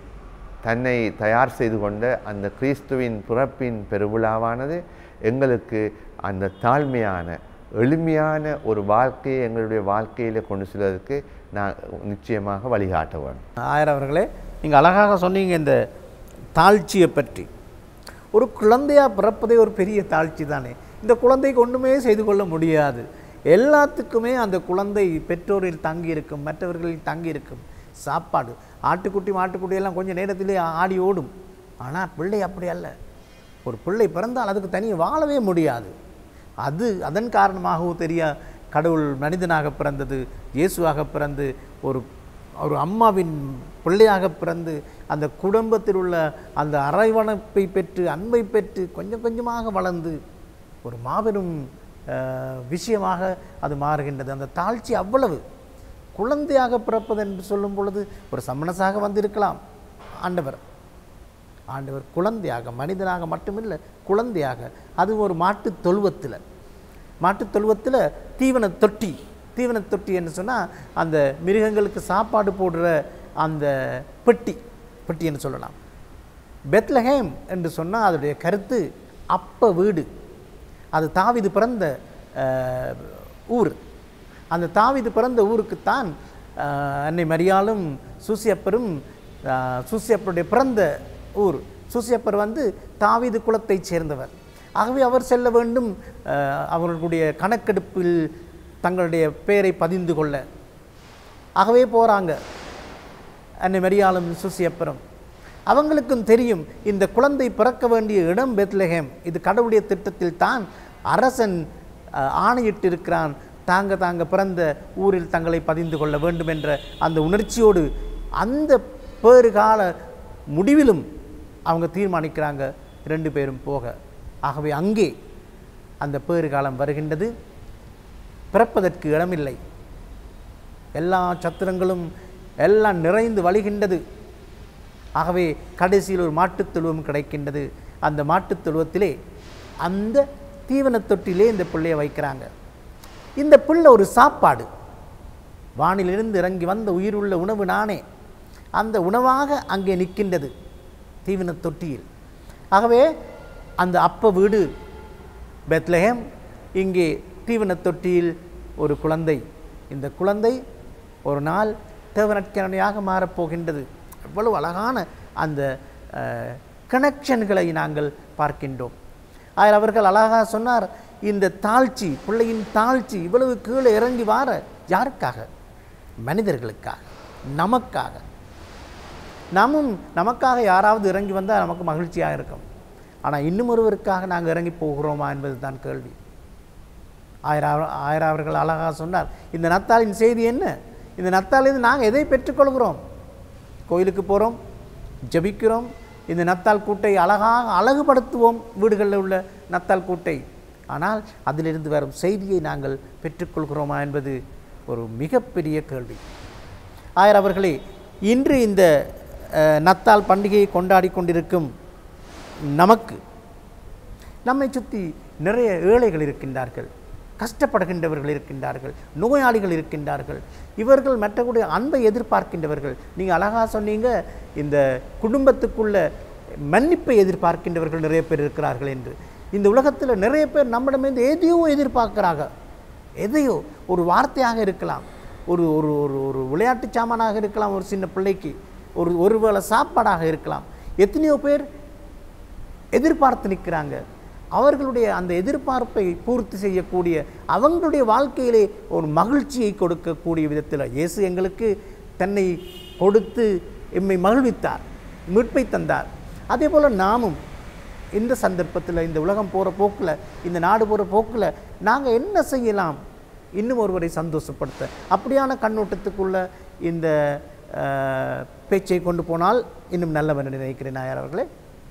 தன்னை தயார் செய்து கொண்ட அந்த கிறிஸ்துவின் பிறப்பின் பெருவிழாவானது எங்களுக்கு அந்த தாழ்மையான எளிமையான ஒரு வாழ்க்கையை எங்களுடைய வாழ்க்கையில் கொண்டு செல்வதற்கு நான் நிச்சயமாக வழிகாட்ட வேண்டும் ஆயர் அவர்களே நீங்கள் அழகாக சொன்னீங்க இந்த தாழ்ச்சியை பற்றி ஒரு குழந்தையா பிறப்பதே ஒரு பெரிய தாழ்ச்சி தானே இந்த குழந்தைக்கு ஒன்றுமே செய்து கொள்ள முடியாது எல்லாத்துக்குமே அந்த குழந்தை பெற்றோரில் தங்கி இருக்கும் மற்றவர்களில் தங்கி இருக்கும் சாப்பாடு ஆட்டுக்குட்டி மாட்டுக்குட்டி எல்லாம் கொஞ்சம் நேரத்திலே ஆடி ஓடும் ஆனால் பிள்ளை அப்படி அல்ல ஒரு பிள்ளை பிறந்தால் அதுக்கு தனியே வாழவே முடியாது அது அதன் காரணமாகவும் தெரிய கடவுள் மனிதனாக பிறந்தது இயேசுவாக பிறந்து ஒரு ஒரு அம்மாவின் பிள்ளையாக பிறந்து அந்த குடும்பத்தில் உள்ள அந்த அரவணைப்பை பெற்று அன்பை பெற்று கொஞ்சம் கொஞ்சமாக வளர்ந்து ஒரு மாபெரும் அஹ், விஷயமாக அது மாறுகின்றது அந்த தாழ்ச்சி அவ்வளவு குழந்தையாக பிறப்பது என்று சொல்லும் பொழுது ஒரு சமணசாக வந்திருக்கலாம் ஆண்டவர் ஆண்டவர் குழந்தையாக மனிதனாக மட்டுமில்லை குழந்தையாக அதுவும் ஒரு மாட்டுத் தொழுவத்தில் மாட்டுத் தொழுவத்தில் தீவன தொட்டி தீவன தொட்டி என்று சொன்னால் அந்த மிருகங்களுக்கு சாப்பாடு போடுற அந்த பெட்டி பெட்டி என்று சொல்லலாம் பெத்லஹேம் என்று சொன்னால் அதனுடைய கருத்து அப்ப வீடு அது தாவிது பிறந்த அஹ், ஊர் அந்த தாவிது பிறந்த ஊருக்குத்தான் அஹ், அன்னை மரியாளும் சூசியப்பரும் அஹ், சூசியப்பருடைய பிறந்த ஊர் சூசியப்பர் வந்து தாவீது குலத்தைச் சேர்ந்தவர் ஆகவே அவர் செல்ல வேண்டும் அஹ், அவர்களுடைய கணக்கெடுப்பில் தங்களுடைய பெயரை பதிந்து கொள்ள ஆகவே போகிறாங்க அன்னை மரியாளும் சுசியப்பரும் அவங்களுக்கும் தெரியும் இந்த குழந்தை பிறக்க வேண்டிய இடம் பெத்லஹேம் இது கடவுளுடைய திட்டத்தில் தான் அரசன் அஹ், ஆணையிட்டிருக்கிறான் தாங்க தாங்க பிறந்த ஊரில் தங்களை பதிந்து கொள்ள வேண்டும் என்ற அந்த உணர்ச்சியோடு அந்த பேறுகால முடிவிலும் அவங்க தீர்மானிக்கிறாங்க ரெண்டு பேரும் போக ஆகவே அங்கே அந்த பேறுகாலம் வருகின்றது பிறப்பதற்கு இடமில்லை எல்லா சத்திரங்களும் எல்லாம் நிறைந்து வழிகின்றது ஆகவே கடைசியில் ஒரு மாட்டுத் தொழுவம் கிடைக்கின்றது அந்த மாட்டுத் தொழுவத்திலே அந்த தீவனத் தொட்டிலே இந்த பிள்ளையை வைக்கிறாங்க இந்த பிள்ளை ஒரு சாப்பாடு வானிலிருந்து இறங்கி வந்த உயிருள்ள உணவு நானே அந்த உணவாக அங்கே நிற்கின்றது தீவனத் தொட்டியில் ஆகவே அந்த அப்ப வீடு பெத்லஹேம் இங்கே தீவனத் தொட்டியில் ஒரு குழந்தை இந்த குழந்தை ஒரு நாள் தேவனற்கரணையாக மாறப்போகின்றது எவ்வளவு அழகான அந்த கனெக்ஷன்களை நாங்கள் பார்க்கின்றோம் அதில் அவர்கள் அழகாக சொன்னார் இந்த தாழ்ச்சி பிள்ளையின் தாழ்ச்சி இவ்வளவு கீழே இறங்கி வார யாருக்காக மனிதர்களுக்காக நமக்காக நாமும் நமக்காக யாராவது இறங்கி வந்தால் நமக்கு மகிழ்ச்சியாக இருக்கும் ஆனால் இன்னும் ஒருவருக்காக நாங்கள் இறங்கி போகிறோமா என்பது தான் கேள்வி ஆயிரா ஆயிரா அவர்கள் அழகாக சொன்னார் இந்த நத்தாளின் செய்தி என்ன இந்த நத்தாலிருந்து நாங்கள் எதை பெற்றுக்கொள்கிறோம் கோயிலுக்கு போகிறோம் ஜெபிக்கிறோம் இந்த நத்தால் கூட்டை அழகாக அழகுபடுத்துவோம் வீடுகளில் உள்ள நத்தால் கூட்டை ஆனால் அதிலிருந்து வரும் செய்தியை நாங்கள் பெற்றுக்கொள்கிறோமா என்பது ஒரு மிகப்பெரிய கேள்வி ஆயர் அவர்களே இன்று இந்த அஹ், நத்தால் பண்டிகையை கொண்டாடி கொண்டிருக்கும் நமக்கு நம்மை சுற்றி நிறைய ஏழைகள் இருக்கின்றார்கள் கஷ்டப்படுகின்றவர்கள் இருக்கின்றார்கள் நோயாளிகள் இருக்கின்றார்கள் இவர்கள் மற்றக்கூடிய அன்பை எதிர்பார்க்கின்றவர்கள் நீங்கள் அழகாக சொன்னீங்க இந்த குடும்பத்துக்குள்ள மன்னிப்பை எதிர்பார்க்கின்றவர்கள் நிறைய பேர் இருக்கிறார்கள் என்று இந்த உலகத்தில் நிறைய பேர் நம்மிடமிருந்து எதையோ எதிர்பார்க்கிறாங்க எதையோ ஒரு வார்த்தையாக இருக்கலாம் ஒரு ஒரு ஒரு ஒரு விளையாட்டு சாமானாக இருக்கலாம் ஒரு சின்ன பிள்ளைக்கு ஒரு ஒருவேளை சாப்பாடாக இருக்கலாம் எத்தனையோ பேர் எதிர்பார்த்து நிற்கிறாங்க அவர்களுடைய அந்த எதிர்பார்ப்பை பூர்த்தி செய்யக்கூடிய அவங்களுடைய வாழ்க்கையிலே ஒரு மகிழ்ச்சியை கொடுக்கக்கூடிய விதத்தில் இயேசு எங்களுக்கு தன்னை கொடுத்து எம்மை மகிழ்வித்தார் மீட்பை தந்தார் அதே போல் நாமும் இந்த சந்தர்ப்பத்தில் இந்த உலகம் போகிற போக்கில் இந்த நாடு போகிற போக்கில் நாங்கள் என்ன செய்யலாம் இன்னும் ஒருவரை சந்தோஷப்படுத்த அப்படியான கண்ணோட்டத்துக்குள்ள இந்த அஹ், பேச்சை கொண்டு போனால் இன்னும் நல்லவன் நினைக்கிறேன் நாயர் அவர்களே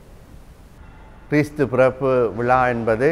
கிறிஸ்து பிறப்பு விழா என்பது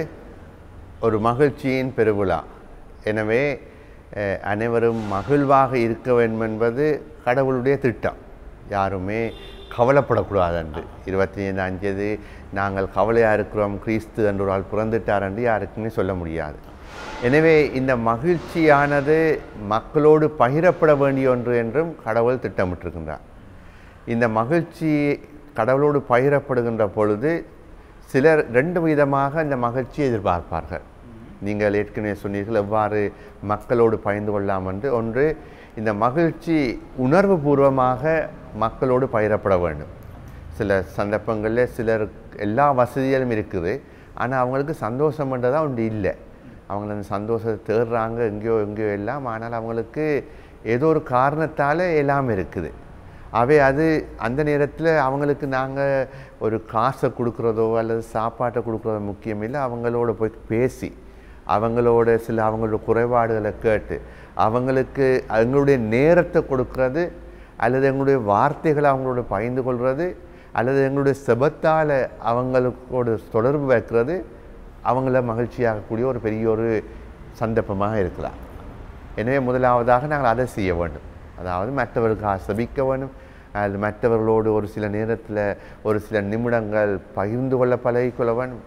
ஒரு மகிழ்ச்சியின் பெருவிழா எனவே அஹ், அனைவரும் மகிழ்வாக இருக்க வேண்டும் என்பது கடவுளுடைய திட்டம் யாருமே கவலைப்படக்கூடாது என்று இருபத்தி ஐந்து அஞ்சது நாங்கள் கவலையாக இருக்கிறோம் கிறிஸ்து என்று ஒரு ஆள் பிறந்துட்டார் என்று யாருக்குமே சொல்ல முடியாது எனவே இந்த மகிழ்ச்சியானது மக்களோடு பகிரப்பட வேண்டிய ஒன்று என்றும் கடவுள் திட்டமிட்டிருக்கின்றார் இந்த மகிழ்ச்சி கடவுளோடு பகிரப்படுகின்ற பொழுது சிலர் ரெண்டு விதமாக இந்த மகிழ்ச்சியை எதிர்பார்ப்பார்கள் நீங்கள் ஏற்கனவே சொன்னீர்கள் எவ்வாறு மக்களோடு பகிர்ந்து கொள்ளலாம் என்று ஒன்று இந்த மகிழ்ச்சி உணர்வு பூர்வமாக மக்களோடு பகிரப்பட வேண்டும் சில சந்தர்ப்பங்களில் சிலர் எல்லா வசதிகளும் இருக்குது ஆனால் அவங்களுக்கு சந்தோஷம்ன்றதா ஒன்று இல்லை அவங்க அந்த சந்தோஷத்தை தேடுறாங்க எங்கேயோ எங்கேயோ எல்லாம் ஆனால் அவங்களுக்கு ஏதோ ஒரு காரணத்தால் எல்லாம் இருக்குது அவை அது அந்த நேரத்தில் அவங்களுக்கு நாங்கள் ஒரு காசை கொடுக்குறதோ அல்லது சாப்பாட்டை கொடுக்குறதோ முக்கியம் இல்லை அவங்களோட போய் பேசி அவங்களோட சில அவங்களோட குறைபாடுகளை கேட்டு அவங்களுக்கு அவங்களுடைய நேரத்தை கொடுக்கறது அல்லது எங்களுடைய வார்த்தைகளை அவங்களோட பகிர்ந்து கொள்வது அல்லது எங்களுடைய செபத்தால் அவங்களோட தொடர்பு வைக்கிறது அவங்கள மகிழ்ச்சியாகக்கூடிய ஒரு பெரிய ஒரு சந்தர்ப்பமாக இருக்கலாம் எனவே முதலாவதாக நாங்கள் அதை செய்ய வேண்டும் அதாவது மற்றவர்களுக்கு செபிக்க வேண்டும் அது மற்றவர்களோடு ஒரு சில நேரத்தில் ஒரு சில நிமிடங்கள் பகிர்ந்து கொள்ள பழகிக்கொள்ள வேண்டும்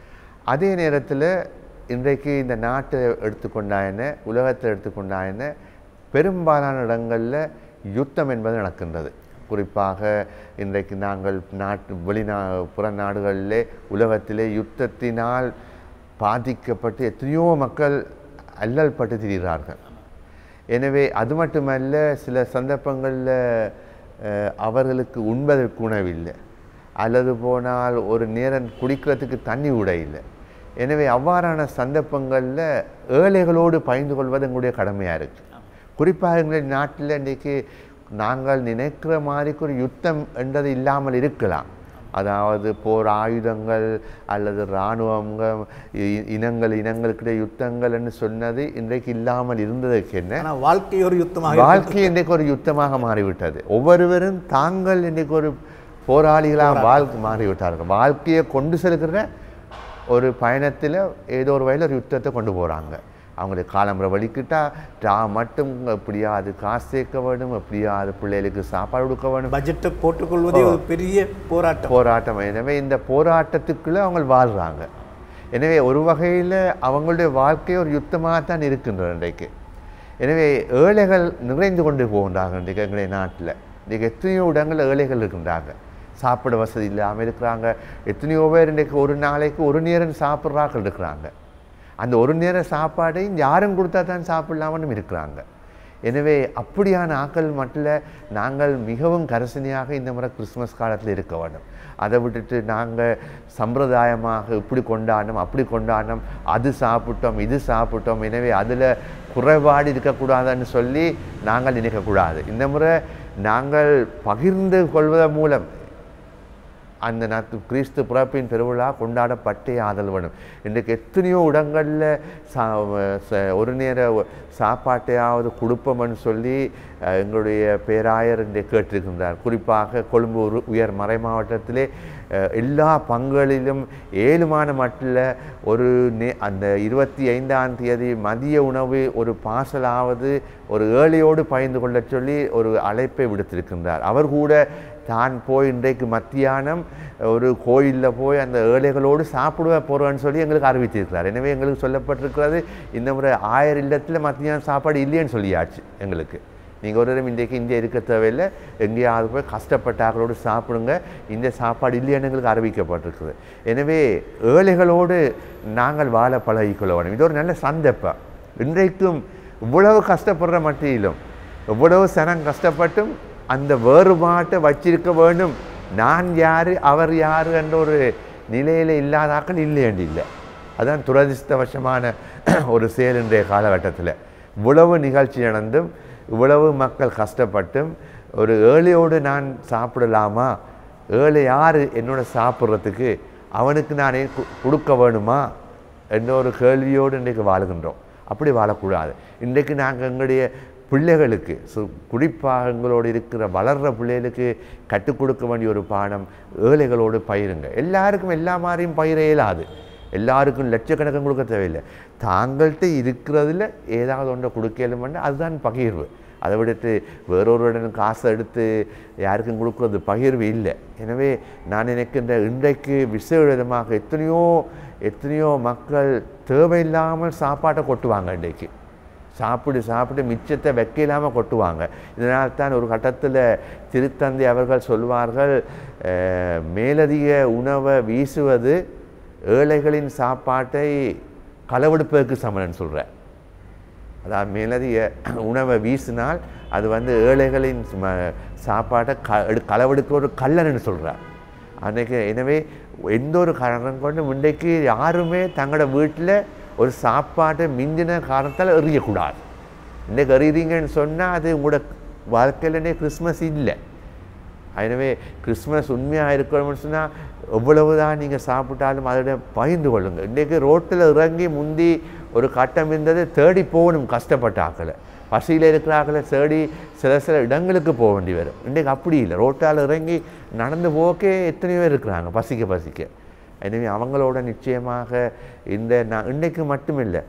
அதே நேரத்தில் இன்றைக்கு இந்த நாட்டை எடுத்துக்கொண்டாயின உலகத்தை எடுத்துக்கொண்டாயின பெரும்பாலான இடங்களில் யுத்தம் என்பது நடக்கின்றது குறிப்பாக இன்றைக்கு நாங்கள் நாட்டு வெளிநா புற நாடுகளிலே உலகத்திலே யுத்தத்தினால் பாதிக்கப்பட்டு எத்தனையோ மக்கள் அல்லல் பட்டு திரிகிறார்கள் எனவே அது மட்டுமல்ல சில சந்தர்ப்பங்களில் அஹ், அவர்களுக்கு உண்பதற்கு உணவில்லை அல்லது போனால் ஒரு நேரம் குடிக்கிறதுக்கு தண்ணி கூட இல்லை எனவே அவ்வாறான சந்தர்ப்பங்களில் ஏழைகளோடு பகிர்ந்து கொள்வது எங்களுடைய கடமையாக இருக்குது குறிப்பாக எங்களுடைய நாட்டில் இன்றைக்கு நாங்கள் நினைக்கிற மாதிரி ஒரு யுத்தம் என்றது இல்லாமல் இருக்கலாம் அதாவது போர் ஆயுதங்கள் அல்லது இராணுவங்கள் இ- இனங்கள் இனங்களுக்கிடையே யுத்தங்கள் என்று சொன்னது இன்றைக்கு இல்லாமல் இருந்ததற்கு என்ன ஆனால் வாழ்க்கை ஒரு யுத்தமாக வாழ்க்கை இன்றைக்கு ஒரு யுத்தமாக மாறிவிட்டது ஒவ்வொருவரும் தாங்கள் இன்றைக்கு ஒரு போராளிகளாக வாழ்க்கை மாறிவிட்டார்கள் வாழ்க்கையை கொண்டு செல்கிற ஒரு பயணத்தில் ஏதோ ஒரு வகையில் ஒரு யுத்தத்தை கொண்டு போகிறாங்க அவங்களுடைய காலம்புற வலிக்கிட்டா டா மட்டும் எப்படியாவது காசு சேர்க்க வேண்டும் எப்படியாவது பிள்ளைகளுக்கு சாப்பாடு கொடுக்க வேண்டும் பட்ஜெட்டை போட்டுக்கொள்வதே ஒரு பெரிய போராட்டம் போராட்டம் எனவே இந்த போராட்டத்துக்குள்ளே அவங்க வாழ்கிறாங்க எனவே ஒரு வகையில் அவங்களுடைய வாழ்க்கை ஒரு யுத்தமாகத்தான் இருக்கின்றது இன்றைக்கு எனவே ஏழைகள் நிறைந்து கொண்டு போகின்றார்கள் இன்றைக்கு எங்களுடைய நாட்டில் இன்றைக்கு எத்தனையோ இடங்களில் ஏழைகள் இருக்கின்றாங்க சாப்பிட வசதி இல்லாமல் இருக்கிறாங்க எத்தனையோ பேர் இன்றைக்கு ஒரு நாளைக்கு ஒரு நேரம் சாப்பிட்றாக்கள் இருக்கிறாங்க அந்த ஒரு நேரம் சாப்பாடையும் யாரும் கொடுத்தா தான் சாப்பிடலாமன்னு இருக்கிறாங்க எனவே அப்படியான ஆக்கள் மட்டும் நாங்கள் மிகவும் கரசனையாக இந்த முறை கிறிஸ்மஸ் காலத்தில் இருக்க வேண்டும் அதை விட்டுட்டு நாங்கள் சம்பிரதாயமாக இப்படி கொண்டாடணும் அப்படி கொண்டாடணும் அது சாப்பிட்டோம் இது சாப்பிட்டோம் எனவே அதில் குறைபாடு இருக்கக்கூடாதுன்னு சொல்லி நாங்கள் நினைக்கக்கூடாது இந்த முறை நாங்கள் பகிர்ந்து கொள்வதன் மூலம் அந்த நத்து கிறிஸ்து பிறப்பின் பெருவிழா கொண்டாடப்பட்டே ஆதல் வேணும் இன்றைக்கு எத்தனையோ இடங்களில் சா ச- ஒரு நேர சாப்பாட்டையாவது கொடுப்போம்னு சொல்லி அஹ், எங்களுடைய பேராயர் இன்றை கேட்டிருக்கின்றார் குறிப்பாக கொழும்பு உரு- உயர் மறை மாவட்டத்திலே அஹ், எல்லா பங்குகளிலும் ஏழுமான மட்டில் ஒரு நே அந்த இருபத்தி ஐந்தாம் தேதி மதிய உணவு ஒரு பார்சலாவது ஒரு ஏழையோடு பகிர்ந்து கொள்ளச் சொல்லி ஒரு அழைப்பை விடுத்திருக்கின்றார் அவர் கூட தான் போய் இன்றைக்கு மத்தியானம் ஒரு கோயிலில் போய் அந்த ஏழைகளோடு சாப்பிடுவ போகிறோன்னு சொல்லி எங்களுக்கு அறிவித்திருக்கிறார் எனவே எங்களுக்கு சொல்லப்பட்டிருக்கிறது இந்த முறை ஆயிரம் இல்லத்தில் மத்தியானம் சாப்பாடு இல்லைன்னு சொல்லியாச்சு எங்களுக்கு நீங்கள் ஒரு தடவை இன்றைக்கு இங்கே இருக்க தேவையில்லை எங்கேயாவது போய் கஷ்டப்பட்டார்களோடு சாப்பிடுங்க இந்த சாப்பாடு இல்லைன்னு எங்களுக்கு அறிவிக்கப்பட்டிருக்குது எனவே ஏழைகளோடு நாங்கள் வாழ பழகிக்கொள்ள வேணும் இது ஒரு நல்ல சந்தர்ப்பம் இன்றைக்கும் இவ்வளவு கஷ்டப்படுற மட்டியிலும் எவ்வளவு சனம் கஷ்டப்பட்டும் அந்த வேறுபாட்டை வச்சிருக்க வேண்டும் நான் யார் அவர் யார் என்ற ஒரு நிலையில் இல்லாதாக்கள் இல்லையண்டு இல்லை அதான் துரதிர்ஷ்டவசமான ஒரு செயல் இன்றைய காலகட்டத்தில் இவ்வளவு நிகழ்ச்சி நடந்தும் இவ்வளவு மக்கள் கஷ்டப்பட்டும் ஒரு ஏழையோடு நான் சாப்பிடலாமா ஏழை யார் என்னோட சாப்பிட்றதுக்கு அவனுக்கு நானே கு- கொடுக்க வேணுமா என்ற ஒரு கேள்வியோடு இன்றைக்கு வாழுகின்றோம் அப்படி வாழக்கூடாது இன்றைக்கு நாங்கள் எங்களுடைய பிள்ளைகளுக்கு சு குறிப்பாக எங்களோடு இருக்கிற வளர்கிற பிள்ளைகளுக்கு கற்றுக் கொடுக்க வேண்டிய ஒரு பாடம் ஏழைகளோடு பயிருங்க எல்லாருக்கும் எல்லா மாதிரியும் பயிர இயலாது எல்லாருக்கும் லட்சக்கணக்கம் கொடுக்க தேவையில்லை தாங்கள்கிட்ட இருக்கிறதுல ஏதாவது ஒன்றை கொடுக்கலும் அதுதான் பகிர்வு அதை விடுத்து வேறொருடன் காசை எடுத்து யாருக்கும் கொடுக்குறது பகிர்வு இல்லை எனவே நான் நினைக்கின்ற இன்றைக்கு விசேட விதமாக எத்தனையோ எத்தனையோ மக்கள் தேவையில்லாமல் சாப்பாட்டை கொட்டுவாங்க இன்றைக்கு சாப்பிடு சாப்பிட்டு மிச்சத்தை வைக்க இல்லாமல் கொட்டுவாங்க இதனால் தான் ஒரு கட்டத்தில் திருத்தந்தை அவர்கள் சொல்வார்கள் அஹ், மேலதிக உணவை வீசுவது ஏழைகளின் சாப்பாட்டை களவெடுப்பதற்கு சமனன்னு சொல்கிறேன் அதாவது மேலதிக உணவை வீசினால் அது வந்து ஏழைகளின் ம- சாப்பாட்டை க எடு- களவெடுக்க ஒரு கல்லன்னு சொல்கிறார் அன்றைக்கு எனவே எந்த ஒரு காரணம் கொண்டு இன்றைக்கு யாருமே தங்களோட வீட்டில் ஒரு சாப்பாட்டை மிஞ்சின காரணத்தால் எறியக்கூடாது இன்றைக்கு எறியறீங்கன்னு சொன்னால் அது உங்களோட வாழ்க்கையிலே கிறிஸ்மஸ் இல்லை எனவே கிறிஸ்மஸ் உண்மையாக இருக்கணும்னு சொன்னால் எவ்வளவு தான் நீங்கள் சாப்பிட்டாலும் அதோட பகிர்ந்து கொள்ளுங்கள் இன்றைக்கு ரோட்டில் இறங்கி முந்தி ஒரு கட்டம் இருந்தது தேடி போகணும் கஷ்டப்பட்ட ஆக்களை பசியில் இருக்கிற ஆக்களை தேடி சில சில இடங்களுக்கு போக வேண்டி வரும் இன்றைக்கு அப்படி இல்லை ரோட்டால் இறங்கி நடந்து போக்கே எத்தனையோ பேர் இருக்கிறாங்க பசிக்க பசிக்க எனவே அவங்களோட நிச்சயமாக இந்த நான் இன்றைக்கு மட்டுமில்லை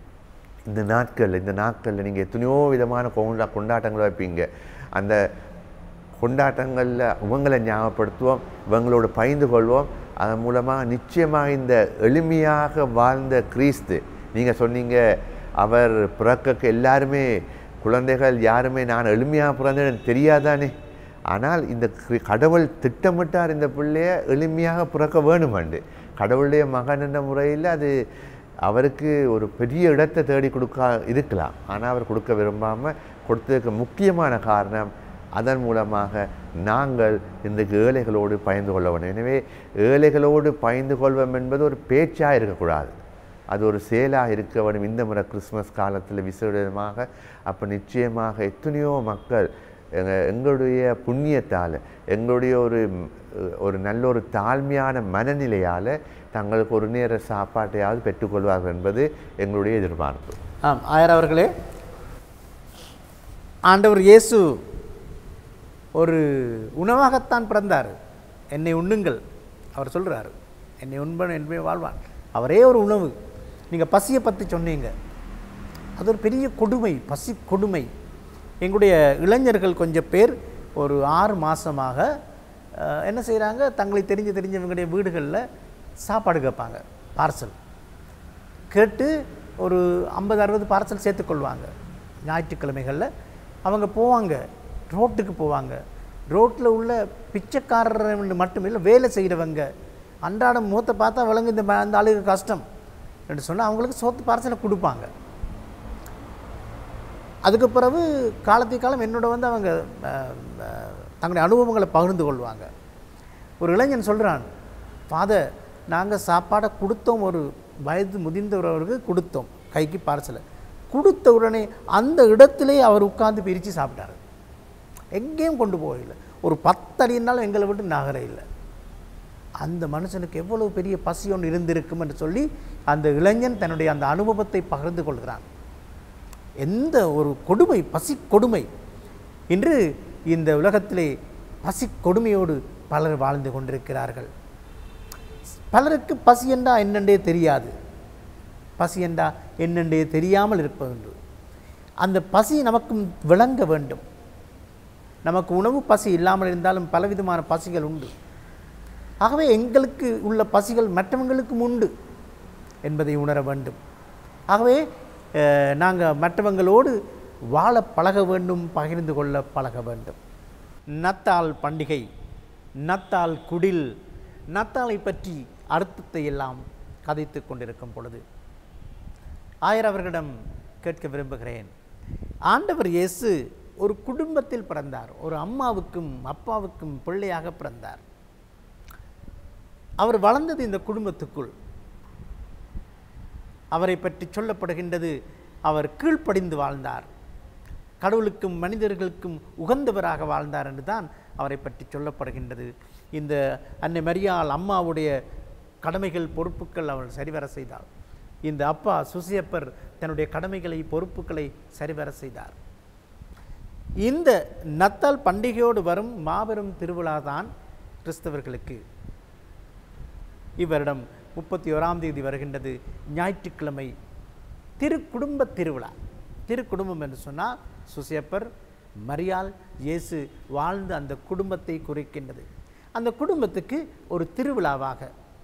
இந்த நாட்களில் இந்த நாட்களில் நீங்கள் எத்தனையோ விதமான கொண்டா கொண்டாட்டங்களை வைப்பீங்க அந்த கொண்டாட்டங்களில் இவங்களை ஞாபகப்படுத்துவோம் இவங்களோட பயந்து கொள்வோம் அதன் மூலமாக நிச்சயமாக இந்த எளிமையாக வாழ்ந்த கிறிஸ்து நீங்கள் சொன்னீங்க அவர் பிறக்க எல்லாருமே குழந்தைகள் யாருமே நான் எளிமையாக பிறந்தேன் எனக்கு தெரியாதானே ஆனால் இந்த கிரி- கடவுள் திட்டமிட்டார் இந்த பிள்ளைய எளிமையாக பிறக்க வேணுமாண்டு கடவுளுடைய மகன் என்ற முறையில் அது அவருக்கு ஒரு பெரிய இடத்தை தேடி கொடுக்க இருக்கலாம் ஆனால் அவர் கொடுக்க விரும்பாமல் கொடுத்ததுக்கு முக்கியமான காரணம் அதன் மூலமாக நாங்கள் இன்றைக்கு ஏழைகளோடு பயந்து கொள்ள வேண்டும் எனவே ஏழைகளோடு பயந்து கொள்வோம் என்பது ஒரு பேச்சாக இருக்கக்கூடாது அது ஒரு செயலாக இருக்க வேண்டும் இந்த முறை கிறிஸ்மஸ் காலத்தில் விசேடமாக அப்போ நிச்சயமாக எத்தனையோ மக்கள் எங்க எங்களுடைய புண்ணியத்தால் எங்களுடைய ஒரு ம், ஒரு நல்ல ஒரு தாழ்மையான மனநிலையால் தங்களுக்கு ஒரு நேர சாப்பாட்டையாவது பெற்றுக்கொள்வார்கள் என்பது எங்களுடைய எதிர்பார்ப்பு ஆம் ஆயர் அவர்களே ஆண்டவர் இயேசு ஒரு உணவாகத்தான் பிறந்தார் என்னை உண்ணுங்கள் அவர் சொல்றாரு என்னை உண்பன் என்பே வாழ்வான் அவரே ஒரு உணவு நீங்கள் பசியை பற்றி சொன்னீங்க அது ஒரு பெரிய கொடுமை பசி கொடுமை எங்களுடைய இளைஞர்கள் கொஞ்சம் பேர் ஒரு ஆறு மாதமாக என்ன செய்கிறாங்க தங்களை தெரிஞ்ச தெரிஞ்சவங்களுடைய வீடுகளில் சாப்பாடு கேட்பாங்க பார்சல் கேட்டு ஒரு ஐம்பது அறுபது பார்சல் சேர்த்துக்கொள்வாங்க ஞாயிற்றுக்கிழமைகளில் அவங்க போவாங்க ரோட்டுக்கு போவாங்க ரோட்டில் உள்ள பிச்சைக்காரர் மட்டும் இல்லை வேலை செய்கிறவங்க அன்றாடம் முகத்தை பார்த்தா விளங்கு இந்த ம- அந்த ஆளுக்கு கஷ்டம் என்று சொன்னால் அவங்களுக்கு சோத்து பார்சலை கொடுப்பாங்க அதுக்கு பிறகு காலத்துக்கு காலம் என்னோட வந்து அவங்க அஹ், அஹ், தங்களுடைய அனுபவங்களை பகிர்ந்து கொள்வாங்க ஒரு இளைஞன் சொல்கிறான் ஃபாதர் நாங்கள் சாப்பாடை கொடுத்தோம் ஒரு வயது முதிர்ந்தவர்களுக்கு கொடுத்தோம் கைக்கு பார்சலை கொடுத்த உடனே அந்த இடத்திலே அவர் உட்கார்ந்து பிரித்து சாப்பிட்டாரு எங்கேயும் கொண்டு போகல ஒரு பத்தடினாலும் எங்களை விட்டு நகர இல்லை அந்த மனுஷனுக்கு எவ்வளவு பெரிய பசி ஒன்று இருந்திருக்கும் என்று சொல்லி அந்த இளைஞன் தன்னுடைய அந்த அனுபவத்தை பகிர்ந்து கொள்கிறான் எந்த ஒரு கொடுமை பசி கொடுமை இன்று இந்த உலகத்திலே பசி கொடுமையோடு பலர் வாழ்ந்து கொண்டிருக்கிறார்கள் பலருக்கு பசி என்றா என்னென்றே தெரியாது பசி என்றா என்னென்றே தெரியாமல் இருப்பதுண்டு அந்த பசி நமக்கும் விளங்க வேண்டும் நமக்கு உணவு பசி இல்லாமல் இருந்தாலும் பலவிதமான பசிகள் உண்டு ஆகவே எங்களுக்கு உள்ள பசிகள் மற்றவங்களுக்கும் உண்டு என்பதை உணர வேண்டும் ஆகவே நாங்கள் மற்றவங்களோடு வாழ பழக வேண்டும் பகிர்ந்து கொள்ள பழக வேண்டும் நத்தாள் பண்டிகை நத்தாள் குடில் நத்தாளை பற்றி அர்த்தத்தை எல்லாம் கதைத்து கொண்டிருக்கும் பொழுது ஆயர் அவர்களிடம் கேட்க விரும்புகிறேன் ஆண்டவர் இயேசு ஒரு குடும்பத்தில் பிறந்தார் ஒரு அம்மாவுக்கும் அப்பாவுக்கும் பிள்ளையாக பிறந்தார் அவர் வளர்ந்தது இந்த குடும்பத்துக்குள் அவரை பற்றி சொல்லப்படுகின்றது அவர் கீழ்ப்படிந்து வாழ்ந்தார் கடவுளுக்கும் மனிதர்களுக்கும் உகந்தவராக வாழ்ந்தார் என்று தான் அவரை பற்றி சொல்லப்படுகின்றது இந்த அன்னை மரியாள் அம்மாவுடைய கடமைகள் பொறுப்புகள் அவள் சரிவர செய்தாள் இந்த அப்பா சுசியப்பர் தன்னுடைய கடமைகளை பொறுப்புகளை சரிவர செய்தார் இந்த நத்தால் பண்டிகையோடு வரும் மாபெரும் திருவிழா தான் கிறிஸ்தவர்களுக்கு இவரிடம் முப்பத்தி ஓராம் தேதி வருகின்றது ஞாயிற்றுக்கிழமை திருக்குடும்ப திருவிழா திருக்குடும்பம் என்று சொன்னால் சுசேப்பர் மரியாள் இயேசு வாழ்ந்த அந்த குடும்பத்தை குறிக்கின்றது அந்த குடும்பத்துக்கு ஒரு திருவிழாவாக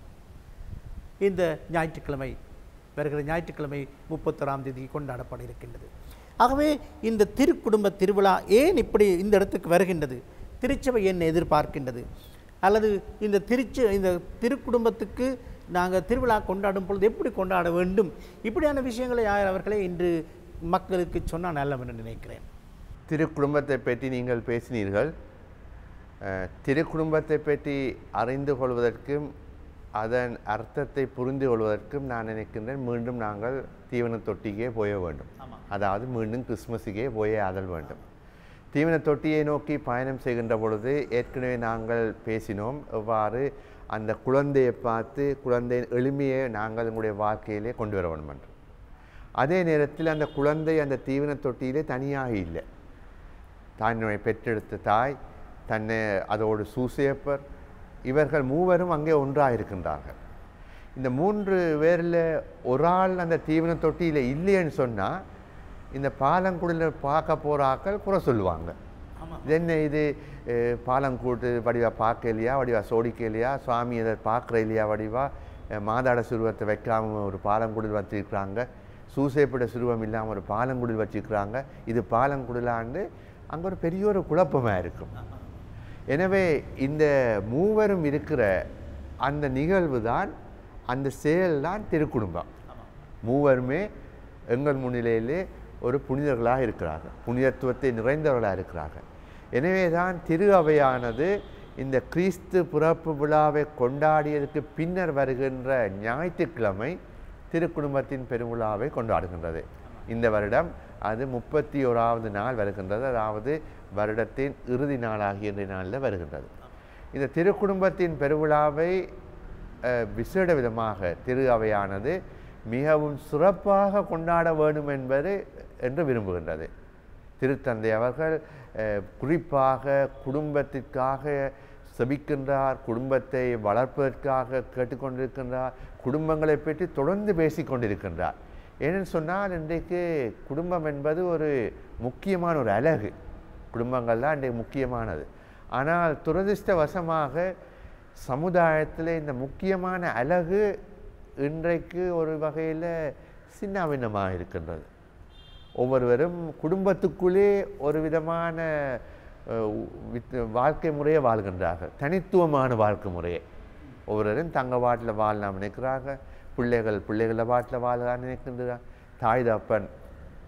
இந்த ஞாயிற்றுக்கிழமை வருகிற ஞாயிற்றுக்கிழமை முப்பத்தொராம் தேதி கொண்டாடப்பட இருக்கின்றது ஆகவே இந்த திருக்குடும்ப திருவிழா ஏன் இப்படி இந்த இடத்துக்கு வருகின்றது திருச்சபை என்ன எதிர்பார்க்கின்றது அல்லது இந்த திருச்ச இந்த திருக்குடும்பத்துக்கு நாங்கள் திருவிழா கொண்டாடும் பொழுது எப்படி கொண்டாட வேண்டும் இப்படியான விஷயங்களை யார் அவர்களே இன்று மக்களுக்கு சொன்னால் நல்லம் என்று நினைக்கிறேன் திருக்குடும்பத்தை பற்றி நீங்கள் பேசினீர்கள் அஹ், திருக்குடும்பத்தை பற்றி அறிந்து கொள்வதற்கும் அதன் அர்த்தத்தை புரிந்து கொள்வதற்கும் நான் நினைக்கின்றேன் மீண்டும் நாங்கள் தீவன தொட்டிக்கே போய வேண்டும் ஆமாம். அதாவது மீண்டும் கிறிஸ்மஸுக்கே போயே ஆதல் வேண்டும் தீவன தொட்டியை நோக்கி பயணம் செய்கின்ற பொழுது ஏற்கனவே நாங்கள் பேசினோம் எவ்வாறு அந்த குழந்தையை பார்த்து குழந்தையின் எளிமையை நாங்கள் எங்களுடைய வாழ்க்கையிலே கொண்டு வர வேண்டும் என்று அதே நேரத்தில் அந்த குழந்தை அந்த தீவன தொட்டியிலே தனியாக இல்லை தன்னை பெற்றெடுத்த தாய் தன்னை அதோடு சூசேப்பர் இவர்கள் மூவரும் அங்கே ஒன்றாக இருக்கின்றார்கள் இந்த மூன்று பேரில் ஒரு ஆள் அந்த தீவன தொட்டியில் இல்லைன்னு சொன்னால் இந்த பாலங்குடியில் பார்க்க போகிற ஆட்கள் குறை சொல்லுவாங்க ஆமாம் இது என்ன இது அஹ், பாலங்கூட்டு வடிவா பார்க்கலையா வடிவா சோடிக்கலையா சுவாமி இதை பார்க்குற இல்லையா வடிவா அஹ், மாதாட சுருவத்தை வைக்காம ஒரு பாலங்குடில் வச்சிருக்கிறாங்க சூசேப்பிட சுருவம் இல்லாமல் ஒரு பாலங்குடில் வச்சிருக்கிறாங்க இது பாலங்குடிலான்னு அங்கே ஒரு பெரிய ஒரு குழப்பமாக இருக்கும் எனவே இந்த மூவரும் இருக்கிற அந்த நிகழ்வு தான் அந்த செயல் தான் திருக்குடும்பம் மூவருமே எங்கள் முன்னிலையிலே ஒரு புனிதர்களாக இருக்கிறார்கள் புனிதத்துவத்தை நிறைந்தவர்களாக இருக்கிறார்கள் எனவே தான் திரு அவையானது இந்த கிறிஸ்து பிறப்பு விழாவை கொண்டாடியதற்கு பின்னர் வருகின்ற ஞாயிற்றுக்கிழமை திருக்குடும்பத்தின் பெருவிழாவை கொண்டாடுகின்றது இந்த வருடம் அது முப்பத்தி ஓராவது நாள் வருகின்றது அதாவது வருடத்தின் இறுதி நாளாகிய இன்றைய நாளில் வருகின்றது இந்த திருக்குடும்பத்தின் பெருவிழாவை அஹ், விசேட விதமாக திரு அவையானது மிகவும் சிறப்பாக கொண்டாட வேண்டும் என்பது என்று விரும்புகின்றது திருத்தந்தை அவர்கள் அஹ், குறிப்பாக குடும்பத்திற்காக செபிக்கின்றார் குடும்பத்தை வளர்ப்பதற்காக கேட்டுக்கொண்டிருக்கின்றார் குடும்பங்களை பற்றி தொடர்ந்து பேசிக் கொண்டிருக்கின்றார் ஏனென்னு சொன்னால் இன்றைக்கு குடும்பம் என்பது ஒரு முக்கியமான ஒரு அழகு குடும்பங்கள் தான் இன்றைக்கு முக்கியமானது ஆனால் துரதிர்ஷ்டவசமாக சமுதாயத்தில் இந்த முக்கியமான அழகு இன்றைக்கு ஒரு வகையில் சின்னாபின்னமாக இருக்கின்றது ஒவ்வொருவரும் குடும்பத்துக்குள்ளே ஒரு விதமான அஹ், வித்- வாழ்க்கை முறையை வாழ்கின்றார்கள் தனித்துவமான வாழ்க்கை முறையை ஒவ்வொருவரும் தங்க வாட்டில் வாழலாம் நினைக்கிறாங்க பிள்ளைகள் பிள்ளைகள வாட்டில் வாழலாம் நினைக்கின்றார் தாய் தப்பன்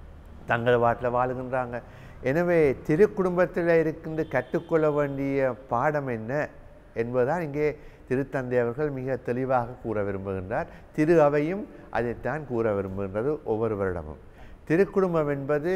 தங்கள் வாட்டில் வாழுகின்றாங்க எனவே திருக்குடும்பத்தில் இருந்து கற்றுக்கொள்ள வேண்டிய பாடம் என்ன என்பதுதான் இங்கே திருத்தந்தை அவர்கள் மிக தெளிவாக கூற விரும்புகின்றார் திரு அவையும் அதைத்தான் கூற விரும்புகின்றது ஒவ்வொருவரிடமும் திருக்குடும்பம் என்பது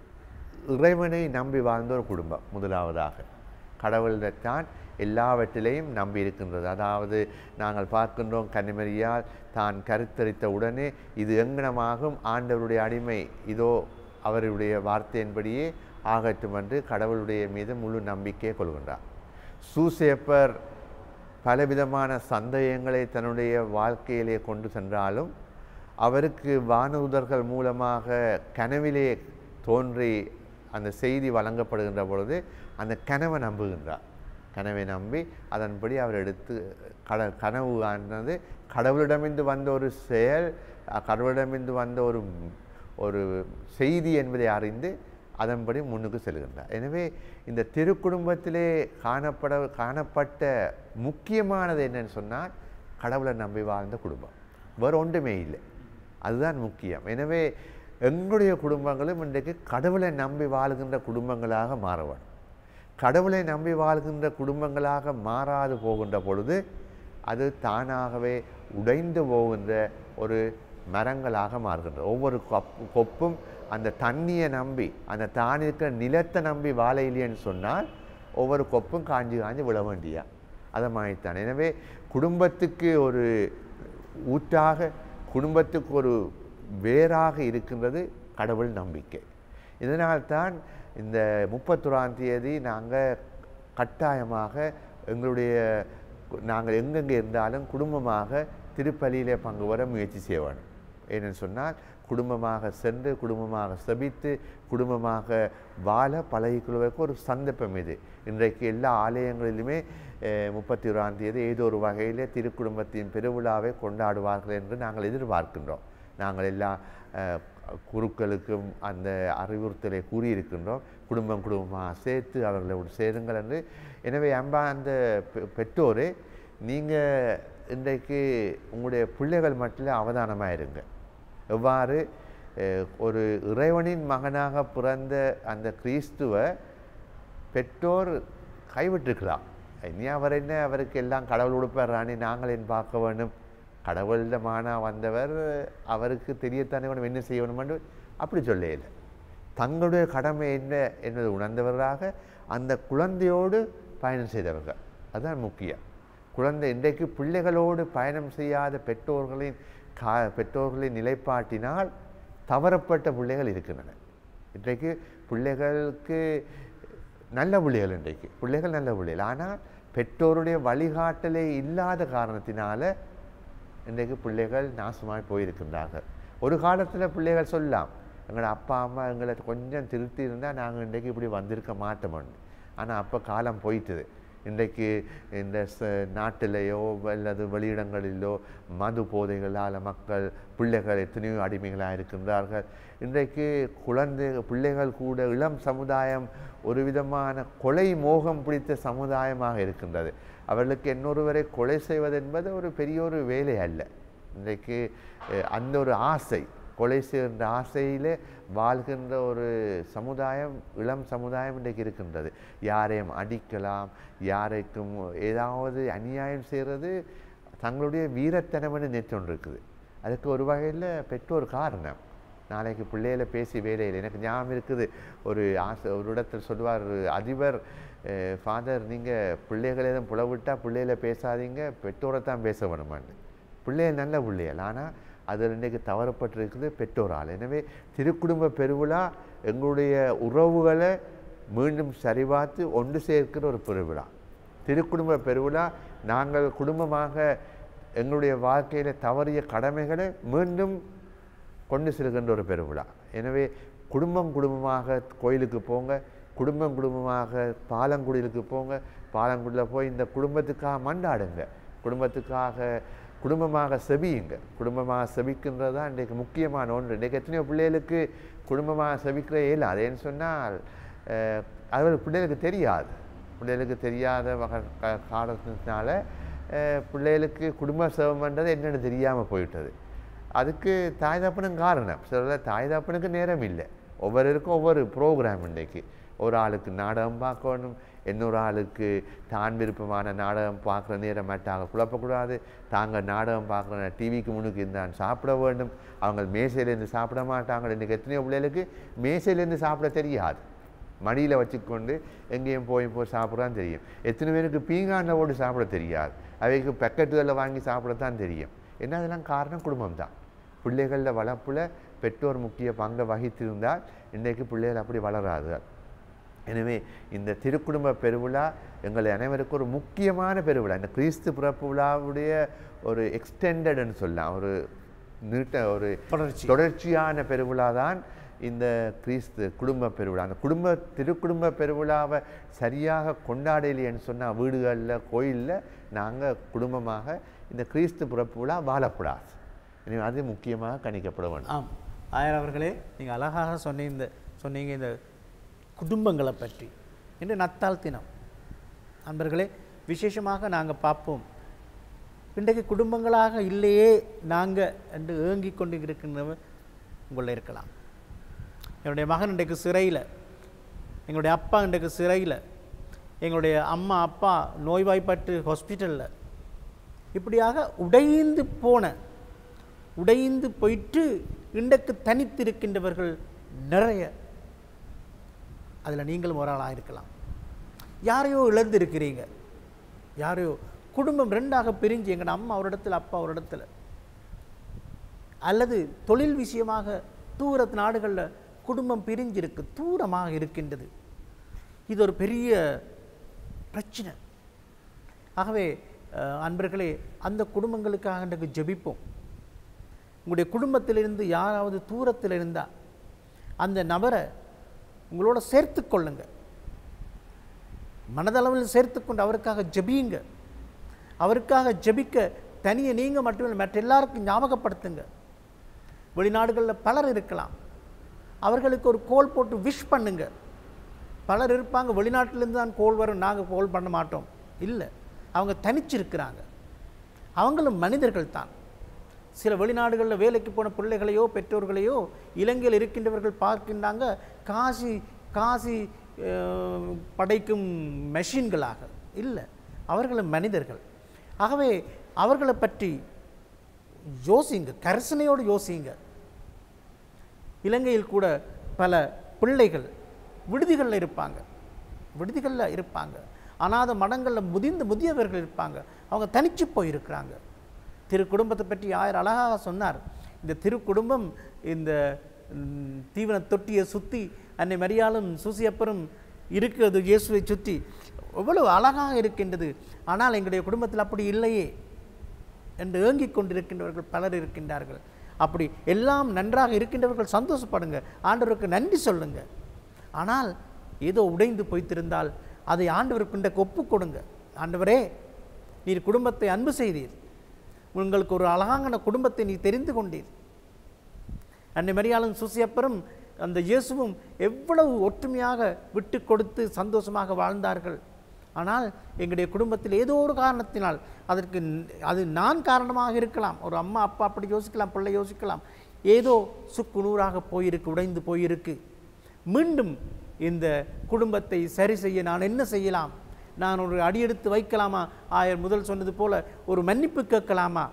இறைவனை நம்பி வாழ்ந்த ஒரு குடும்பம் முதலாவதாக கடவுளைத்தான் எல்லாவற்றிலையும் நம்பி இருக்கின்றது அதாவது நாங்கள் பார்க்கின்றோம் கன்னிமரியால் தான் கருத்தரித்த உடனே இது எங்கனமாகும் ஆண்டவருடைய அடிமை இதோ அவருடைய வார்த்தையின்படியே ஆகட்டும் என்று கடவுளுடைய மீது முழு நம்பிக்கையை கொள்கின்றார் சூசேப்பர் பலவிதமான சந்தேகங்களை தன்னுடைய வாழ்க்கையிலே கொண்டு சென்றாலும் அவருக்கு வானூதர்கள் மூலமாக கனவிலே தோன்றி அந்த செய்தி வழங்கப்படுகின்ற பொழுது அந்த கனவை நம்புகின்றார் கனவை நம்பி அதன்படி அவர் எடுத்து கட கனவு ஆனது கடவுளிடமிருந்து வந்த ஒரு செயல் அஹ், கடவுளிடமிருந்து வந்த ஒரு ஒரு செய்தி என்பதை அறிந்து அதன்படி முன்னுக்கு செல்கின்றார் எனவே இந்த திருக்குடும்பத்திலே காணப்பட காணப்பட்ட முக்கியமானது என்னன்னு சொன்னால் கடவுளை நம்பி வாழ்ந்த குடும்பம் வேறு ஒன்றுமே இல்லை அதுதான் முக்கியம் எனவே எங்களுடைய குடும்பங்களும் இன்றைக்கு கடவுளை நம்பி வாழ்கின்ற குடும்பங்களாக மாற வேண்டும் கடவுளை நம்பி வாழ்கின்ற குடும்பங்களாக மாறாது போகின்ற பொழுது அது தானாகவே உடைந்து போகின்ற ஒரு மரங்களாக மாறுகின்றது ஒவ்வொரு கொப் கொப்பும் அந்த தண்ணியை நம்பி அந்த தான் இருக்கிற நிலத்தை நம்பி வாழ இல்லைன்னு சொன்னால் ஒவ்வொரு கொப்பும் காஞ்சி காஞ்சி விழ வேண்டியா அதை மாதிரித்தான் எனவே குடும்பத்துக்கு ஒரு ஊற்றாக குடும்பத்துக்கு ஒரு வேறாக இருக்கின்றது கடவுள் நம்பிக்கை இதனால்தான் இந்த முப்பத்தொராம் தேதி நாங்கள் கட்டாயமாக எங்களுடைய நாங்கள் எங்கெங்கே இருந்தாலும் குடும்பமாக திருப்பலியிலே பங்கு வர முயற்சி செய்ய வேண்டும் ஏன்னு சொன்னால் குடும்பமாக சென்று குடும்பமாக செபித்து குடும்பமாக வாழ பழகிக்கொள்வதற்கு ஒரு சந்தர்ப்பம் இது இன்றைக்கு எல்லா ஆலயங்களிலுமே முப்பத்தி ஓராம் தேதி ஏதோ ஒரு வகையிலே திருக்குடும்பத்தின் பெருவிழாவை கொண்டாடுவார்கள் என்று நாங்கள் எதிர்பார்க்கின்றோம் நாங்கள் எல்லா அஹ், குருக்களுக்கும் அந்த அறிவுறுத்தலை கூறியிருக்கின்றோம் குடும்பம் குடும்பமாக சேர்த்து அவர்களோடு சேருங்கள் என்று எனவே அம்பா அந்த பெ- பெற்றோரே நீங்கள் இன்றைக்கு உங்களுடைய பிள்ளைகள் மட்டும் அவதானமாக இருங்க எவ்வாறு அஹ், ஒரு இறைவனின் மகனாக பிறந்த அந்த கிறிஸ்துவை பெற்றோர் கைவிட்டிருக்கலாம் இனி அவர் என்ன அவருக்கு எல்லாம் கடவுள் உடுப்பாரானே நாங்கள் ஏன் பார்க்க வேண்டும் கடவுள்ல மானா வந்தவர் அவருக்கு தெரியத்தானே வேணும் என்ன செய்ய வேணுமென்று அப்படி சொல்லல தங்களுடைய கடமை என்ன என்பதை உணர்ந்தவராக அந்த குழந்தையோடு பயணம் செய்தவர்கள் அதுதான் முக்கியம் குழந்தை இன்றைக்கு பிள்ளைகளோடு பயணம் செய்யாத பெற்றோர்களின் கா பெற்றோர்களின் நிலைப்பாட்டினால் தவறப்பட்ட பிள்ளைகள் இருக்கின்றன இன்றைக்கு பிள்ளைகளுக்கு நல்ல பிள்ளைகள் இன்றைக்கு பிள்ளைகள் நல்ல பிள்ளைகள் ஆனால் பெற்றோருடைய வழிகாட்டலே இல்லாத காரணத்தினால இன்றைக்கு பிள்ளைகள் நாசமாய் போயிருக்கின்றார்கள் ஒரு காலத்தில் பிள்ளைகள் சொல்லலாம் எங்களோட அப்பா அம்மா எங்களை கொஞ்சம் திருத்தி இருந்தால் நாங்கள் இன்றைக்கு இப்படி வந்திருக்க மாட்டோம்னு ஆனால் அப்போ காலம் போயிட்டுது இன்றைக்கு இந்த ச நாட்டிலேயோ அல்லது வெளியிடங்களிலோ மது போதைகளால் மக்கள் பிள்ளைகள் எத்தனையோ அடிமைகளாக இருக்கின்றார்கள் இன்றைக்கு குழந்தை பிள்ளைகள் கூட இளம் சமுதாயம் ஒரு விதமான கொலை மோகம் பிடித்த சமுதாயமாக இருக்கின்றது அவர்களுக்கு இன்னொருவரை கொலை செய்வது என்பது ஒரு பெரிய ஒரு வேலை அல்ல இன்றைக்கு அஹ், அந்த ஒரு ஆசை கொலை செய்கின்ற ஆசையிலே வாழ்கின்ற ஒரு சமுதாயம் இளம் சமுதாயம் இன்றைக்கு இருக்கின்றது யாரையும் அடிக்கலாம் யாரைக்கும் ஏதாவது அநியாயம் செய்கிறது தங்களுடைய வீரத்தனம்னு நேற்றொன்று இருக்குது அதுக்கு ஒரு வகையில் பெற்றோர் காரணம் நாளைக்கு பிள்ளையில பேசி வேலையில் எனக்கு ஞாபகம் இருக்குது ஒரு ஆசை ஒரு இடத்தில் சொல்லுவார் ஒரு அதிபர் ஃபாதர் நீங்கள் பிள்ளைகளை எதுவும் புலவிட்டா பிள்ளையில பேசாதீங்க பெற்றோரை தான் பேச வேணுமான்னு பிள்ளைகள் நல்ல பிள்ளைகள் ஆனால் அதில் இன்றைக்கு தவறப்பட்டிருக்குது பெற்றோரால் எனவே திருக்குடும்ப பெருவிழா எங்களுடைய உறவுகளை மீண்டும் சரிபார்த்து ஒன்று சேர்க்கிற ஒரு பெருவிழா திருக்குடும்ப பெருவிழா நாங்கள் குடும்பமாக எங்களுடைய வாழ்க்கையில் தவறிய கடமைகளை மீண்டும் கொண்டு செல்கின்ற ஒரு பெருவிழா எனவே குடும்பம் குடும்பமாக கோயிலுக்கு போங்க குடும்பம் குடும்பமாக பாலங்குடிலுக்கு போங்க பாலங்குடியில் போய் இந்த குடும்பத்துக்காக மண்டாடுங்க குடும்பத்துக்காக குடும்பமாக செபியுங்க குடும்பமாக செபிக்கின்றது தான் இன்றைக்கு முக்கியமான ஒன்று இன்றைக்கு எத்தனையோ பிள்ளைகளுக்கு குடும்பமாக செபிக்கிற இயலாது ஏன்னு சொன்னால் அஹ், அது பிள்ளைகளுக்கு தெரியாது பிள்ளைகளுக்கு தெரியாத வகை க- காரணத்தினால அஹ், பிள்ளைகளுக்கு குடும்ப சேவம்ன்றது என்னென்னு தெரியாமல் போயிட்டது அதுக்கு தாய் தப்பனும் காரணம் சில தாய் தப்பனுக்கு நேரம் இல்லை ஒவ்வொருக்கும் ஒவ்வொரு ப்ரோக்ராம் இன்றைக்கு ஒரு ஆளுக்கு நாடகம் பார்க்கணும் இன்னொரு ஆளுக்கு தான் விருப்பமான நாடகம் பார்க்குற நேரம் மட்டாக குழப்பக்கூடாது தாங்க நாடகம் பார்க்குற டிவிக்கு முன்னுக்கு இருந்தான் சாப்பிட வேண்டும் அவங்க மேசையிலேருந்து சாப்பிட மாட்டாங்க இன்றைக்கி எத்தனையோ பிள்ளைகளுக்கு மேசையிலேருந்து சாப்பிட தெரியாது மடியில் வச்சுக்கொண்டு எங்கேயும் போய் போய் சாப்பிட்றான்னு தெரியும் எத்தனை பேருக்கு பீங்கானில் ஓடி சாப்பிட தெரியாது அவைக்கு பெக்கெட்டுகளில் வாங்கி சாப்பிடத்தான் தெரியும் என்ன அதெல்லாம் காரணம் குடும்பம் தான் பிள்ளைகளில் வளர்ப்பில் பெற்றோர் முக்கிய பங்கை வகித்திருந்தால் இன்றைக்கு பிள்ளைகள் அப்படி வளராது எனவே இந்த திருக்குடும்ப பெருவிழா எங்கள் அனைவருக்கும் ஒரு முக்கியமான பெருவிழா இந்த கிறிஸ்து பிறப்பு விழாவுடைய ஒரு எக்ஸ்டெண்டட்னு சொல்லலாம் ஒரு நீட்ட ஒரு தொடர்ச்சி. தொடர்ச்சியான பெருவிழா தான் இந்த கிறிஸ்து குடும்ப பெருவிழா அந்த குடும்ப திருக்குடும்ப பெருவிழாவை சரியாக கொண்டாடலையேன்னு சொன்னால் வீடுகளில் கோயிலில் நாங்கள் குடும்பமாக இந்த கிறிஸ்து பிறப்பு விழா வாழக்கூடாது எனவே அது முக்கியமாக கணிக்கப்பட வேண்டும் ஆம் ஆயர் அவர்களே நீங்கள் அழகாக சொன்னீங்க இந்த சொன்னீங்க இந்த குடும்பங்களை பற்றி இன்று நத்தால் தினம் நண்பர்களே விசேஷமாக நாங்கள் பார்ப்போம் இன்றைக்கு குடும்பங்களாக இல்லையே நாங்கள் என்று ஏங்கிக் கொண்டு இருக்கின்றவர் உங்களில் இருக்கலாம் என்னுடைய மகன் இன்றைக்கு சிறையில் எங்களுடைய அப்பா இன்றைக்கு சிறையில் எங்களுடைய அம்மா அப்பா நோய்வாய்ப்பட்டு ஹாஸ்பிட்டலில் இப்படியாக உடைந்து போன உடைந்து போயிட்டு இன்றைக்கு தனித்திருக்கின்றவர்கள் நிறைய அதில் நீங்களும் ஒரு ஆளாக இருக்கலாம் யாரையோ இழந்திருக்கிறீங்க யாரையோ குடும்பம் ரெண்டாக பிரிஞ்சு எங்கள் அம்மா ஒரு இடத்துல அப்பா ஒரு இடத்துல அல்லது தொழில் விஷயமாக தூரத்து நாடுகளில் குடும்பம் பிரிஞ்சிருக்கு தூரமாக இருக்கின்றது இது ஒரு பெரிய பிரச்சனை ஆகவே அஹ், அன்பர்களே அந்த குடும்பங்களுக்காக இன்றைக்கு ஜெபிப்போம் உங்களுடைய குடும்பத்திலிருந்து யாராவது தூரத்தில் இருந்தால் அந்த நபரை உங்களோட சேர்த்து கொள்ளுங்க மனதளவில் சேர்த்துக்கொண்டு அவருக்காக ஜெபியுங்க அவருக்காக ஜெபிக்க தனியே நீங்கள் மட்டுமில்லை மற்ற எல்லாருக்கும் ஞாபகப்படுத்துங்க வெளிநாடுகளில் பலர் இருக்கலாம் அவர்களுக்கு ஒரு கோல் போட்டு விஷ் பண்ணுங்க பலர் இருப்பாங்க வெளிநாட்டிலேருந்து தான் கோல் வரும் நாங்கள் கோல் பண்ண மாட்டோம் இல்லை அவங்க தனிச்சிருக்கிறாங்க அவங்களும் மனிதர்கள் தான் சில வெளிநாடுகளில் வேலைக்கு போன பிள்ளைகளையோ பெற்றோர்களையோ இலங்கையில் இருக்கின்றவர்கள் பார்க்கின்றாங்க காசி காசி அஹ், படைக்கும் மெஷின்களாக இல்லை அவர்களும் மனிதர்கள் ஆகவே அவர்களை பற்றி யோசிங்க கரிசனையோடு யோசிங்க இலங்கையில் கூட பல பிள்ளைகள் விடுதிகளில் இருப்பாங்க விடுதிகளில் இருப்பாங்க அனாத மடங்களில் முதிர்ந்த முதியவர்கள் இருப்பாங்க அவங்க தனிச்சு போயிருக்கிறாங்க திரு குடும்பத்தை பற்றி ஆயர் அழகாக சொன்னார் இந்த திரு குடும்பம் இந்த ம், தீவன தொட்டியை சுற்றி அன்னை மரியாளும் சூசியப்பரும் இருக்கிறது இயேசுவை சுற்றி எவ்வளவு அழகாக இருக்கின்றது ஆனால் எங்களுடைய குடும்பத்தில் அப்படி இல்லையே என்று ஏங்கிக் கொண்டிருக்கின்றவர்கள் பலர் இருக்கின்றார்கள் அப்படி எல்லாம் நன்றாக இருக்கின்றவர்கள் சந்தோஷப்படுங்க ஆண்டவருக்கு நன்றி சொல்லுங்க ஆனால் ஏதோ உடைந்து போய்த்திருந்தால் அதை ஆண்டவருக்கு இன்றைக்கு ஒப்புக் கொடுங்க ஆண்டவரே நீர் குடும்பத்தை அன்பு செய்தீர் உங்களுக்கு ஒரு அழகான குடும்பத்தை நீ தெரிந்து கொண்டீர் அன்னை மரியாளும் சுசியப்பரும் அந்த இயேசுவும் எவ்வளவு ஒற்றுமையாக விட்டு கொடுத்து சந்தோஷமாக வாழ்ந்தார்கள் ஆனால் எங்களுடைய குடும்பத்தில் ஏதோ ஒரு காரணத்தினால் அதற்கு ந- அது நான் காரணமாக இருக்கலாம் ஒரு அம்மா அப்பா அப்படி யோசிக்கலாம் பிள்ளை யோசிக்கலாம் ஏதோ சுக்கு நூறாக போயிருக்கு உடைந்து போயிருக்கு மீண்டும் இந்த குடும்பத்தை சரி செய்ய நான் என்ன செய்யலாம் நான் ஒரு அடியெடுத்து வைக்கலாமா ஆயர் முதல் சொன்னது போல ஒரு மன்னிப்பு கேட்கலாமா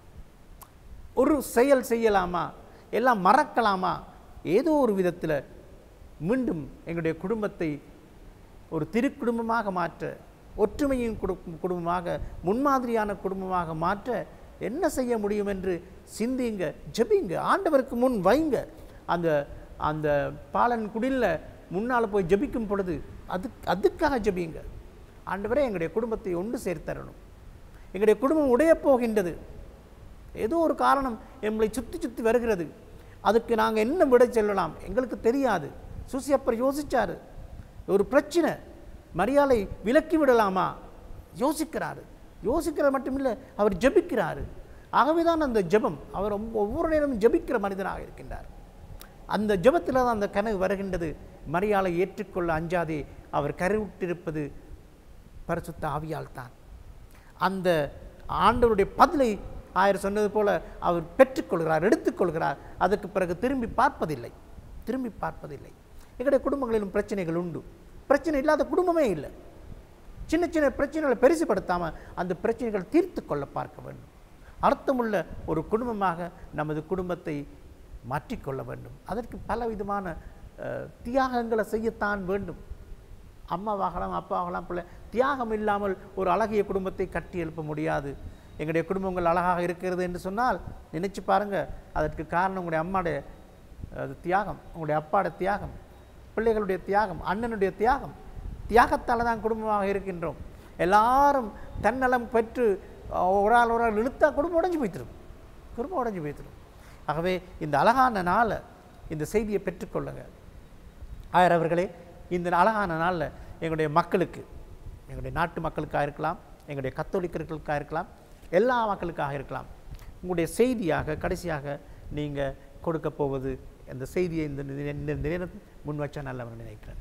ஒரு செயல் செய்யலாமா எல்லாம் மறக்கலாமா ஏதோ ஒரு விதத்தில் மீண்டும் எங்களுடைய குடும்பத்தை ஒரு திருக்குடும்பமாக மாற்ற ஒற்றுமையின் குடு குடும்பமாக முன்மாதிரியான குடும்பமாக மாற்ற என்ன செய்ய முடியும் என்று சிந்திங்க ஜெபிங்க ஆண்டவருக்கு முன் வைங்க அந்த அந்த பாலன் குடிலில் முன்னால் போய் ஜெபிக்கும் பொழுது அது அதுக்காக ஜெபிங்க ஆண்டவரே எங்களுடைய குடும்பத்தை ஒன்று சேர்த்தரணும் எங்களுடைய குடும்பம் உடையப் போகின்றது ஏதோ ஒரு காரணம் எங்களை சுற்றி சுற்றி வருகிறது அதுக்கு நாங்கள் என்ன விடை சொல்லலாம் எங்களுக்கு தெரியாது சுசியப்பர் யோசிச்சாரு ஒரு பிரச்சனை மரியாதை விலக்கி விடலாமா யோசிக்கிறாரு யோசிக்கிறது மட்டுமில்லை அவர் ஜெபிக்கிறாரு ஆகவே தான் அந்த ஜெபம் அவர் ரொம்ப- ஒவ்வொரு நேரமும் ஜெபிக்கிற மனிதனாக இருக்கின்றார் அந்த ஜெபத்தில் தான் அந்த கனவு வருகின்றது மரியாதை ஏற்றுக்கொள்ள அஞ்சாதே அவர் கருவுற்றிருப்பது பரிசுத்த ஆவியால் தான் அந்த ஆண்டவருடைய பதிலை ஆயர் சொன்னது போல அவர் பெற்றுக்கொள்கிறார் எடுத்துக்கொள்கிறார் அதுக்கு பிறகு திரும்பி பார்ப்பதில்லை திரும்பி பார்ப்பதில்லை எங்களுடைய குடும்பங்களிலும் பிரச்சனைகள் உண்டு பிரச்சனை இல்லாத குடும்பமே இல்லை சின்ன சின்ன பிரச்சனைகளை பெருசுபடுத்தாமல் அந்த பிரச்சனைகள் தீர்த்து கொள்ள பார்க்க வேண்டும் அர்த்தமுள்ள ஒரு குடும்பமாக நமது குடும்பத்தை மாற்றிக்கொள்ள வேண்டும் அதற்கு பல விதமான அஹ், தியாகங்களை செய்யத்தான் வேண்டும் அம்மாவாகலாம் அப்பாவாகலாம் பிள்ளை தியாகம் இல்லாமல் ஒரு அழகிய குடும்பத்தை கட்டி எழுப்ப முடியாது எங்களுடைய குடும்பங்கள் அழகாக இருக்கிறது என்று சொன்னால் நினைச்சு பாருங்க அதற்கு காரணம் உங்களுடைய அம்மாடைய அது தியாகம் உங்களுடைய அப்பாட தியாகம் பிள்ளைகளுடைய தியாகம் அண்ணனுடைய தியாகம் தியாகத்தால் தான் குடும்பமாக இருக்கின்றோம் எல்லாரும் தன்னலம் பெற்று அஹ், ஒரு ஆள் ஒரு ஆள் இழுத்தா குடும்பம் உடைஞ்சு போய்த்திரும் குடும்பம் உடைஞ்சு போய்த்திரும் ஆகவே இந்த அழகான நாளை இந்த செய்தியை பெற்றுக்கொள்ளுங்க ஆயர் அவர்களே இந்த அழகான நாளில் எங்களுடைய மக்களுக்கு எங்களுடைய நாட்டு மக்களுக்காக இருக்கலாம் எங்களுடைய கத்தோலிக்கர்களுக்காக இருக்கலாம் எல்லா மக்களுக்காக இருக்கலாம் உங்களுடைய செய்தியாக கடைசியாக நீங்கள் கொடுக்க போவது அந்த செய்தியை இந்த நி- இந்த நேரத்தில் முன் வச்சா நல்லவன் நினைக்கிறேன்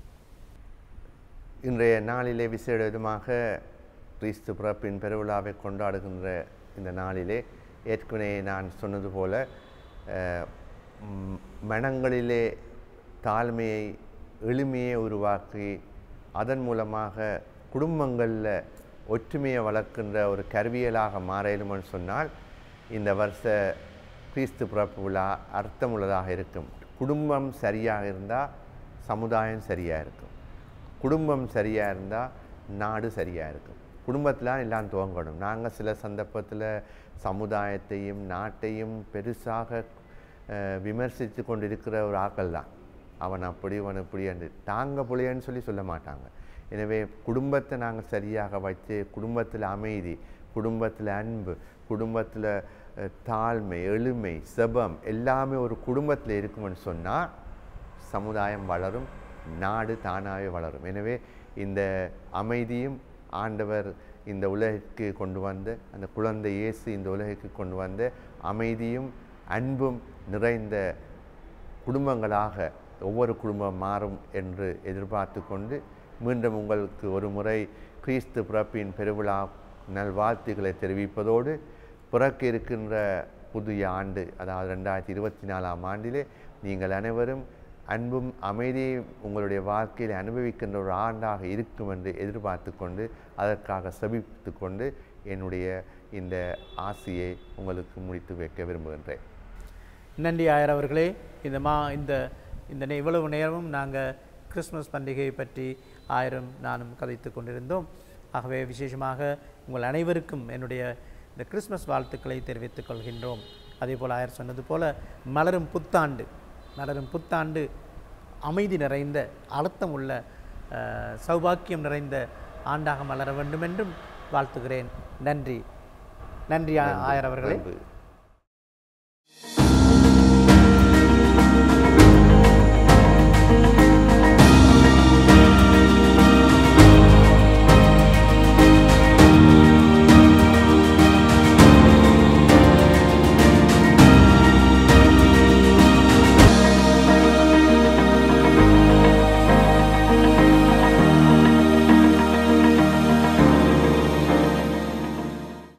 இன்றைய நாளிலே விசேட விதமாக கிறிஸ்து பிறப்பின் பெருவிழாவை கொண்டாடுகின்ற இந்த நாளிலே ஏற்கனவே நான் சொன்னது போல அஹ், ம், மனங்களிலே தாழ்மையை எளிமையை உருவாக்கி அதன் மூலமாக குடும்பங்களில் ஒற்றுமையை வளர்க்கின்ற ஒரு கருவியலாக மாறலும்னு சொன்னால் இந்த வருஷ கிறிஸ்து பிறப்பு விழா அர்த்தமுள்ளதாக இருக்கும் குடும்பம் சரியாக இருந்தால் சமுதாயம் சரியாக இருக்கும் குடும்பம் சரியாக இருந்தால் நாடு சரியாக இருக்கும் குடும்பத்தில் எல்லாம் துவங்கணும் நாங்கள் சில சந்தர்ப்பத்தில் சமுதாயத்தையும் நாட்டையும் பெருசாக அஹ், விமர்சித்து கொண்டிருக்கிற ஒரு ஆக்கள் தான் அவன் அப்படி இவன் இப்படி என்று தாங்க புளியன்னு சொல்லி சொல்ல மாட்டாங்க எனவே குடும்பத்தை நாங்கள் சரியாக வைத்து குடும்பத்தில் அமைதி குடும்பத்தில் அன்பு குடும்பத்தில் அஹ், தாழ்மை எளிமை செபம் எல்லாமே ஒரு குடும்பத்தில் இருக்குமென்னு சொன்னால் சமுதாயம் வளரும் நாடு தானாகவே வளரும் எனவே இந்த அமைதியும் ஆண்டவர் இந்த உலகிற்கு கொண்டு வந்த அந்த குழந்தை இயேசு இந்த உலகிற்கு கொண்டு வந்த அமைதியும் அன்பும் நிறைந்த குடும்பங்களாக ஒவ்வொரு குடும்பம் மாறும் என்று எதிர்பார்த்து கொண்டு மீண்டும் உங்களுக்கு ஒரு முறை கிறிஸ்து பிறப்பின் பெருவிழா நல்வாழ்த்துக்களை தெரிவிப்பதோடு பிறக்க இருக்கின்ற புதிய ஆண்டு அதாவது ரெண்டாயிரத்தி இருபத்தி நாலாம் ஆண்டிலே நீங்கள் அனைவரும் அன்பும் அமைதியும் உங்களுடைய வாழ்க்கையில் அனுபவிக்கின்ற ஒரு ஆண்டாக இருக்கும் என்று எதிர்பார்த்து கொண்டு அதற்காக செபித்து கொண்டு என்னுடைய இந்த ஆசையை உங்களுக்கு முடித்து வைக்க விரும்புகின்றேன் நன்றி ஆயர் அவர்களே இந்த மா இந்த இந்த நே- இவ்வளவு நேரமும் நாங்கள் கிறிஸ்மஸ் பண்டிகையை பற்றி ஆயிரம் நானும் கதைத்து கொண்டிருந்தோம் ஆகவே விசேஷமாக உங்கள் அனைவருக்கும் என்னுடைய இந்த கிறிஸ்மஸ் வாழ்த்துக்களை தெரிவித்துக் கொள்கின்றோம் அதே போல் ஆயர் சொன்னது போல மலரும் புத்தாண்டு மலரும் புத்தாண்டு அமைதி நிறைந்த அழுத்தம் உள்ள அஹ், சௌபாக்கியம் நிறைந்த ஆண்டாக மலர வேண்டும் என்றும் வாழ்த்துகிறேன் நன்றி நன்றி ஆ- ஆயர் அவர்களே நன்றி.